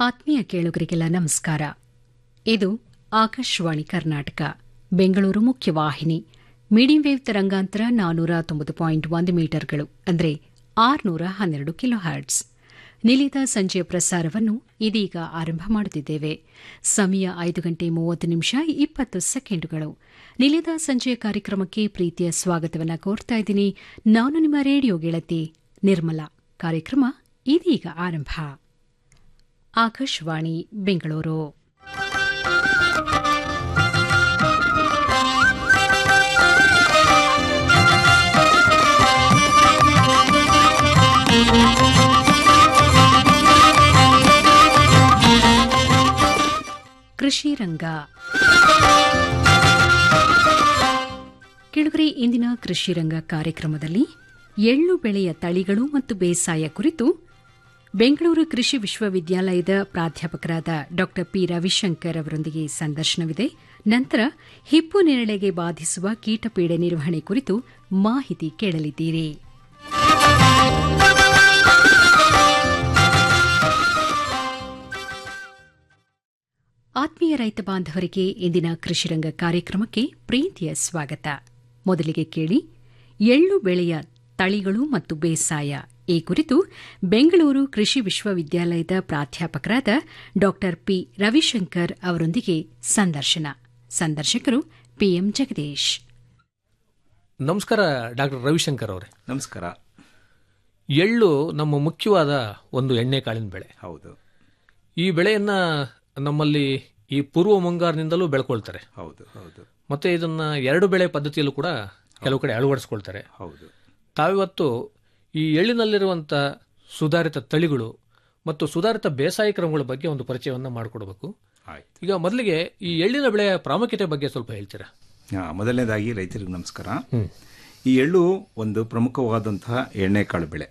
ಆತ್ಮೀಯ ಕೇಳುಗರಿಗೆಲ್ಲ ನಮಸ್ಕಾರ ಇದು ಆಕಾಶವಾಣಿ ಕರ್ನಾಟಕ ಬೆಂಗಳೂರು ಮುಖ್ಯವಾಹಿನಿ ಮೀಡಿಯಂ ವೇವ್ ತರಂಗಾಂತರ ನಾನೂರ ತೊಂಬತ್ತು ಪಾಯಿಂಟ್ ಒಂದು ಮೀಟರ್ಗಳು ಅಂದರೆ ಆರುನೂರ ಹನ್ನೆರಡು ಕಿಲೋ ಹರ್ಟ್ಸ್ ನಿಲಿತ ಸಂಜೆಯ ಪ್ರಸಾರವನ್ನು ಇದೀಗ ಆರಂಭ ಮಾಡುತ್ತಿದ್ದೇವೆ ಸಮಯ ಐದು ಗಂಟೆ ಮೂವತ್ತು ನಿಮಿಷ ಇಪ್ಪತ್ತು ಸೆಕೆಂಡುಗಳು ನಿಲಿತ ಸಂಜೆಯ ಕಾರ್ಯಕ್ರಮಕ್ಕೆ ಪ್ರೀತಿಯ ಸ್ವಾಗತವನ್ನು ಕೋರ್ತಾ ಇದ್ದೀನಿ ನಾನು ನಿಮ್ಮ ರೇಡಿಯೋ ಗೆಳತಿ ನಿರ್ಮಲಾ ಕಾರ್ಯಕ್ರಮ ಇದೀಗ ಆರಂಭ ಆಕಾಶವಾಣಿ ಬೆಂಗಳೂರು ಕೃಷಿ ರಂಗ ಕೆಳಗರೆ ಇಂದಿನ ಕೃಷಿ ರಂಗ ಕಾರ್ಯಕ್ರಮದಲ್ಲಿ ಎಳ್ಳು ಬೆಳೆಯ ತಳಿಗಳು ಮತ್ತು ಬೇಸಾಯ ಕುರಿತು ಬೆಂಗಳೂರು ಕೃಷಿ ವಿಶ್ವವಿದ್ಯಾಲಯದ ಪ್ರಾಧ್ಯಾಪಕರಾದ ಡಾ ಪಿ ರವಿಶಂಕರ್ ಅವರೊಂದಿಗೆ ಸಂದರ್ಶನವಿದೆ ನಂತರ ಹಿಪ್ಪು ನೇರಳೆಗೆ ಬಾಧಿಸುವ ಕೀಟಪೀಡೆ ನಿರ್ವಹಣೆ ಕುರಿತು ಮಾಹಿತಿ ಕೇಳಲಿದ್ದೀರಿ ಆತ್ಮೀಯ ರೈತ ಬಾಂಧವರಿಗೆ ಇಂದಿನ ಕೃಷಿರಂಗ ಕಾರ್ಯಕ್ರಮಕ್ಕೆ ಪ್ರೀತಿಯ ಸ್ವಾಗತ ಮೊದಲಿಗೆ ಕೇಳಿ ಎಳ್ಳು ಬೆಳೆಯ ತಳಿಗಳು ಮತ್ತು ಬೇಸಾಯ ಈ ಕುರಿತು ಬೆಂಗಳೂರು ಕೃಷಿ ವಿಶ್ವವಿದ್ಯಾಲಯದ ಪ್ರಾಧ್ಯಾಪಕರಾದ ಡಾ ಪಿ ರವಿಶಂಕರ್ ಅವರೊಂದಿಗೆ ಸಂದರ್ಶನ ಸಂದರ್ಶಕರು ಪಿಎಂ ಜಗದೀಶ್ ನಮಸ್ಕಾರ ಡಾಕ್ಟರ್ ರವಿಶಂಕರ್ ಅವರೇ ನಮಸ್ಕಾರ ಎಳ್ಳು ನಮ್ಮ ಮುಖ್ಯವಾದ ಒಂದು ಎಣ್ಣೆ ಕಾಳಿನ ಬೆಳೆ ಹೌದು ಈ ಬೆಳೆಯನ್ನ ನಮ್ಮಲ್ಲಿ ಈ ಪೂರ್ವ ಮುಂಗಾರಿನಿಂದಲೂ ಬೆಳ್ಕೊಳ್ತಾರೆ ಹೌದು ಹೌದು ಮತ್ತೆ ಇದನ್ನ ಎರಡು ಬೆಳೆ ಪದ್ಧತಿಯಲ್ಲೂ ಕೂಡ ಕೆಲವು ಕಡೆ ಅಳವಡಿಸ್ಕೊಳ್ತಾರೆ ಹೌದು ತಾವಿವತ್ತು ಈ ಎಳ್ಳಿನಲ್ಲಿರುವಂಥ ಸುಧಾರಿತ ತಳಿಗಳು ಮತ್ತು ಸುಧಾರಿತ ಬೇಸಾಯ ಕ್ರಮಗಳ ಬಗ್ಗೆ ಒಂದು ಪರಿಚಯವನ್ನ ಮಾಡಿಕೊಡ್ಬೇಕು ಆಯ್ತು ಈಗ ಮೊದಲಿಗೆ ಈ ಎಳ್ಳಿನ ಬೆಳೆಯ ಪ್ರಾಮುಖ್ಯತೆ ಬಗ್ಗೆ ಸ್ವಲ್ಪ ಹೇಳ್ತೀರಾ ಹಾ, ಮೊದಲನೇದಾಗಿ ರೈತರಿಗೆ ನಮಸ್ಕಾರ ಈ ಎಳ್ಳು ಒಂದು ಪ್ರಮುಖವಾದಂತಹ ಎಣ್ಣೆಕಾಳು ಬೆಳೆ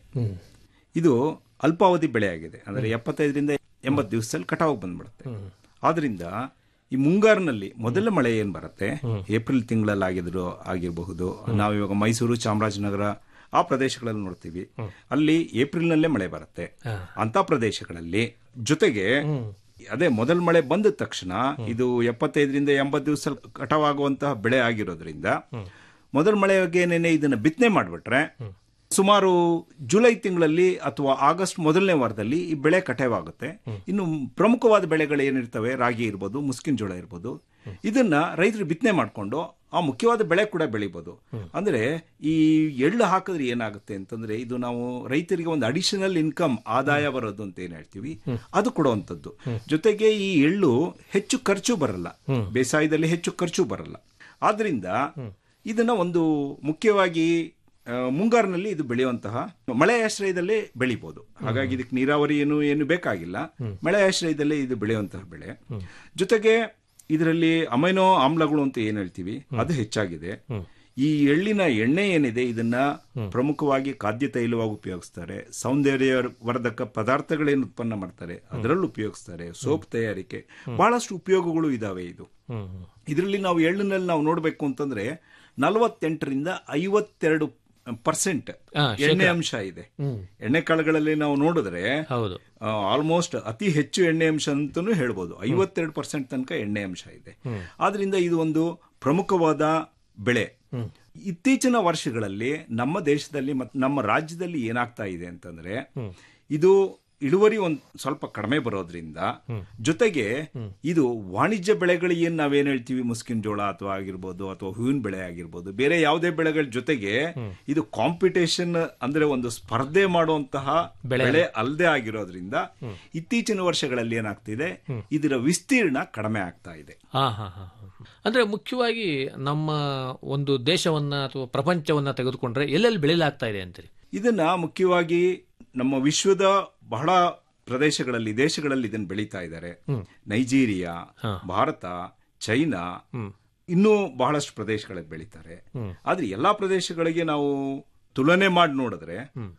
ಇದು ಅಲ್ಪಾವಧಿ ಬೆಳೆ ಆಗಿದೆ ಅಂದರೆ ಎಪ್ಪತ್ತೈದರಿಂದ ಎಂಬತ್ತು ದಿವಸದಲ್ಲಿ ಕಟಾವು ಬಂದ್ಬಿಡುತ್ತೆ ಆದ್ರಿಂದ ಈ ಮುಂಗಾರಿನಲ್ಲಿ ಮೊದಲ ಮಳೆ ಏನ್ ಬರುತ್ತೆ ಏಪ್ರಿಲ್ ತಿಂಗಳಲ್ಲಿ ಆಗಿದ್ರು ಆಗಿರಬಹುದು ನಾವಿವಾಗ ಮೈಸೂರು ಚಾಮರಾಜನಗರ ಆ ಪ್ರದೇಶಗಳಲ್ಲಿ ನೋಡ್ತೀವಿ ಅಲ್ಲಿ ಏಪ್ರಿಲ್ನಲ್ಲೇ ಮಳೆ ಬರುತ್ತೆ ಅಂತ ಪ್ರದೇಶಗಳಲ್ಲಿ ಜೊತೆಗೆ ಅದೇ ಮೊದಲ ಮಳೆ ಬಂದ ತಕ್ಷಣ ಇದು ಎಪ್ಪತ್ತೈದರಿಂದ ಎಂಬತ್ತು ದಿವಸ ಕಟಾವಾಗುವಂತಹ ಬೆಳೆ ಆಗಿರೋದ್ರಿಂದ ಮೊದಲ ಮಳೆಗೇನೇನೆ ಇದನ್ನ ಬಿತ್ತನೆ ಮಾಡಿಬಿಟ್ರೆ ಸುಮಾರು ಜುಲೈ ತಿಂಗಳಲ್ಲಿ ಅಥವಾ ಆಗಸ್ಟ್ ಮೊದಲನೇ ವಾರದಲ್ಲಿ ಈ ಬೆಳೆ ಕಟಾವಾಗುತ್ತೆ ಇನ್ನು ಪ್ರಮುಖವಾದ ಬೆಳೆಗಳು ಏನಿರ್ತವೆ ರಾಗಿ ಇರ್ಬೋದು ಮುಸ್ಕಿನ ಜೋಳ ಇರ್ಬೋದು ಇದನ್ನ ರೈತರು ಬಿತ್ತನೆ ಮಾಡಿಕೊಂಡು ಆ ಮುಖ್ಯವಾದ ಬೆಳೆ ಕೂಡ ಬೆಳಿಬೋದು ಅಂದ್ರೆ ಈ ಎಳ್ಳು ಹಾಕಿದ್ರೆ ಏನಾಗುತ್ತೆ ಅಂತಂದ್ರೆ ಇದು ನಾವು ರೈತರಿಗೆ ಒಂದು ಅಡಿಷನಲ್ ಇನ್ಕಮ್ ಆದಾಯ ಬರೋದು ಅಂತ ಏನ್ ಹೇಳ್ತೀವಿ ಅದು ಕೊಡುವಂಥದ್ದು ಜೊತೆಗೆ ಈ ಎಳ್ಳು ಹೆಚ್ಚು ಖರ್ಚು ಬರಲ್ಲ ಬೇಸಾಯದಲ್ಲಿ ಹೆಚ್ಚು ಖರ್ಚು ಬರಲ್ಲ ಆದ್ರಿಂದ ಇದನ್ನ ಒಂದು ಮುಖ್ಯವಾಗಿ ಆ, ಮುಂಗಾರಿನಲ್ಲಿ ಇದು ಬೆಳೆಯುವಂತಹ ಮಳೆ ಆಶ್ರಯದಲ್ಲೇ ಬೆಳಿಬಹುದು ಹಾಗಾಗಿ ಇದಕ್ಕೆ ನೀರಾವರಿ ಏನು ಏನು ಬೇಕಾಗಿಲ್ಲ ಮಳೆ ಆಶ್ರಯದಲ್ಲೇ ಇದು ಬೆಳೆಯುವಂತಹ ಬೆಳೆ ಜೊತೆಗೆ ಇದರಲ್ಲಿ ಅಮೈನೋ ಆಮ್ಲಗಳು ಅಂತ ಏನ್ ಹೇಳ್ತೀವಿ ಅದು ಹೆಚ್ಚಾಗಿದೆ ಈ ಎಳ್ಳಿನ ಎಣ್ಣೆ ಏನಿದೆ ಇದನ್ನ ಪ್ರಮುಖವಾಗಿ ಖಾದ್ಯ ತೈಲವಾಗಿ ಉಪಯೋಗಿಸ್ತಾರೆ ಸೌಂದರ್ಯ ವರ್ಧಕ ಪದಾರ್ಥಗಳೇನು ಉತ್ಪನ್ನ ಮಾಡ್ತಾರೆ ಅದರಲ್ಲೂ ಉಪಯೋಗಿಸ್ತಾರೆ ಸೋಪ್ ತಯಾರಿಕೆ ಬಹಳಷ್ಟು ಉಪಯೋಗಗಳು ಇದಾವೆ ಇದು ಇದರಲ್ಲಿ ನಾವು ಎಳ್ಳಿನಲ್ಲಿ ನಾವು ನೋಡಬೇಕು ಅಂತಂದ್ರೆ ನಲವತ್ತೆಂಟರಿಂದ ಐವತ್ತೆರಡು ಪರ್ಸೆಂಟ್ ಆ, ಎಣ್ಣೆ ಅಂಶ ಇದೆ ಎಣ್ಣೆ ಕಾಳುಗಳಲ್ಲಿ ನಾವು ನೋಡಿದ್ರೆ ಹೌದು ಆಲ್ಮೋಸ್ಟ್ ಅತಿ ಹೆಚ್ಚು ಎಣ್ಣೆ ಅಂಶ ಅಂತಾನೂ ಹೇಳ್ಬೋದು ಐವತ್ತೆರಡು ಪರ್ಸೆಂಟ್ ತನಕ ಎಣ್ಣೆ ಅಂಶ ಇದೆ ಆದ್ರಿಂದ ಇದು ಒಂದು ಪ್ರಮುಖವಾದ ಬೆಳೆ ಇತ್ತೀಚಿನ ವರ್ಷಗಳಲ್ಲಿ ನಮ್ಮ ದೇಶದಲ್ಲಿ ಮತ್ತು ನಮ್ಮ ರಾಜ್ಯದಲ್ಲಿ ಏನಾಗ್ತಾ ಇದೆ ಅಂತಂದ್ರೆ ಇದು ಇಳುವರಿ ಒಂದ್ ಸ್ವಲ್ಪ ಕಡಿಮೆ ಬರೋದ್ರಿಂದ ಜೊತೆಗೆ ಇದು ವಾಣಿಜ್ಯ ಬೆಳೆಗಳು ಏನ್ ನಾವೇನ್ ಹೇಳ್ತೀವಿ ಮುಸ್ಕಿನ ಜೋಳ ಅಥವಾ ಆಗಿರ್ಬೋದು ಅಥವಾ ಹೂವಿನ ಬೆಳೆ ಆಗಿರ್ಬೋದು ಬೇರೆ ಯಾವುದೇ ಬೆಳೆಗಳ ಜೊತೆಗೆ ಇದು ಕಾಂಪಿಟೇಷನ್ ಅಂದ್ರೆ ಒಂದು ಸ್ಪರ್ಧೆ ಮಾಡುವಂತಹ ಬೆಳೆ ಅಲ್ಲದೆ ಆಗಿರೋದ್ರಿಂದ ಇತ್ತೀಚಿನ ವರ್ಷಗಳಲ್ಲಿ ಏನಾಗ್ತಿದೆ ಇದರ ವಿಸ್ತೀರ್ಣ ಕಡಿಮೆ ಆಗ್ತಾ ಇದೆ ಹಾ ಹಾ ಹಾ ಅಂದ್ರೆ ಮುಖ್ಯವಾಗಿ ನಮ್ಮ ಒಂದು ದೇಶವನ್ನ ಅಥವಾ ಪ್ರಪಂಚವನ್ನ ತೆಗೆದುಕೊಂಡ್ರೆ ಎಲ್ಲೆಲ್ಲಿ ಬೆಳೆಯಲಾಗ್ತಾ ಇದೆ ಅಂತೀರಿ ಇದನ್ನ ಮುಖ್ಯವಾಗಿ ನಮ್ಮ ವಿಶ್ವದ ಬಹಳ ಪ್ರದೇಶಗಳಲ್ಲಿ ದೇಶಗಳಲ್ಲಿ ಇದನ್ನ ಬೆಳೀತಾ ಇದ್ದಾರೆ ನೈಜೀರಿಯಾ ಭಾರತ ಚೈನಾ ಇನ್ನೂ ಬಹಳಷ್ಟು ಪ್ರದೇಶಗಳಲ್ಲಿ ಬೆಳೀತಾರೆ ಆದ್ರೆ ಎಲ್ಲಾ ಪ್ರದೇಶಗಳಿಗೆ ನಾವು ತುಲನೆ ಮಾಡಿ ನೋಡಿದ್ರೆ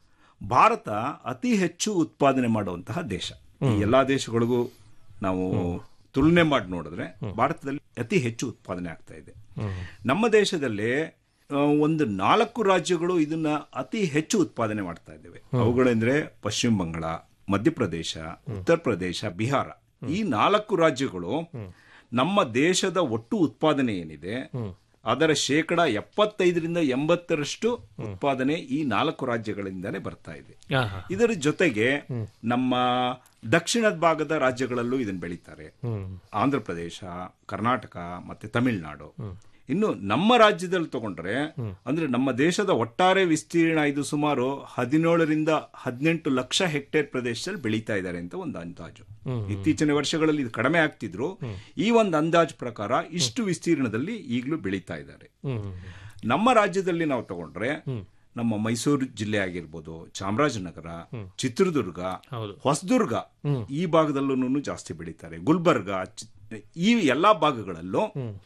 ಭಾರತ ಅತಿ ಹೆಚ್ಚು ಉತ್ಪಾದನೆ ಮಾಡುವಂತಹ ದೇಶ ಈ ಎಲ್ಲಾ ದೇಶಗಳಿಗೂ ನಾವು ತುಲನೆ ಮಾಡಿ ನೋಡಿದ್ರೆ ಭಾರತದಲ್ಲಿ ಅತಿ ಹೆಚ್ಚು ಉತ್ಪಾದನೆ ಆಗ್ತಾ ಇದೆ ನಮ್ಮ ದೇಶದಲ್ಲಿ ಆ, ಒಂದು ನಾಲ್ಕು ರಾಜ್ಯಗಳು ಇದನ್ನ ಅತಿ ಹೆಚ್ಚು ಉತ್ಪಾದನೆ ಮಾಡ್ತಾ ಇದ್ದೇವೆ ಅವುಗಳೆಂದ್ರೆ ಪಶ್ಚಿಮ ಬಂಗಾಳ ಮಧ್ಯಪ್ರದೇಶ ಉತ್ತರ ಪ್ರದೇಶ ಬಿಹಾರ ಈ ನಾಲ್ಕು ರಾಜ್ಯಗಳು ನಮ್ಮ ದೇಶದ ಒಟ್ಟು ಉತ್ಪಾದನೆ ಏನಿದೆ ಅದರ ಶೇಕಡ ಎಪ್ಪತ್ತೈದರಿಂದ ಎಂಬತ್ತರಷ್ಟು ಉತ್ಪಾದನೆ ಈ ನಾಲ್ಕು ರಾಜ್ಯಗಳಿಂದಾನೇ ಬರ್ತಾ ಇದೆ ಹಾ, ಹಾ. ಇದರ ಜೊತೆಗೆ ನಮ್ಮ ದಕ್ಷಿಣದ ಭಾಗದ ರಾಜ್ಯಗಳಲ್ಲೂ ಇದನ್ನು ಬೆಳೀತಾರೆ ಆಂಧ್ರ ಪ್ರದೇಶ ಕರ್ನಾಟಕ ಮತ್ತೆ ತಮಿಳುನಾಡು ಇನ್ನು ನಮ್ಮ ರಾಜ್ಯದಲ್ಲಿ ತಗೊಂಡ್ರೆ ಅಂದ್ರೆ ನಮ್ಮ ದೇಶದ ಒಟ್ಟಾರೆ ವಿಸ್ತೀರ್ಣ ಇದು ಸುಮಾರು ಹದಿನೇಳರಿಂದ ಹದಿನೆಂಟು ಲಕ್ಷ ಹೆಕ್ಟೇರ್ ಪ್ರದೇಶದಲ್ಲಿ ಬೆಳೀತಾ ಇದ್ದಾರೆ ಅಂತ ಒಂದು ಅಂದಾಜು ಇತ್ತೀಚಿನ ವರ್ಷಗಳಲ್ಲಿ ಇದು ಕಡಿಮೆ ಆಗ್ತಿದ್ರು ಈ ಒಂದು ಅಂದಾಜು ಪ್ರಕಾರ ಇಷ್ಟು ವಿಸ್ತೀರ್ಣದಲ್ಲಿ ಈಗಲೂ ಬೆಳೀತಾ ಇದ್ದಾರೆ ಹ್ಮ್. ನಮ್ಮ ರಾಜ್ಯದಲ್ಲಿ ನಾವು ತಗೊಂಡ್ರೆ ನಮ್ಮ ಮೈಸೂರು ಜಿಲ್ಲೆ ಆಗಿರ್ಬೋದು ಚಾಮರಾಜನಗರ ಚಿತ್ರದುರ್ಗ ಹೌದು. ಹೊಸದುರ್ಗ ಈ ಭಾಗದಲ್ಲೂ ಜಾಸ್ತಿ ಬೆಳೀತಾರೆ ಗುಲ್ಬರ್ಗ ಚಿ- ಈ ಎಲ್ಲಾ ಭಾಗಗಳಲ್ಲೂ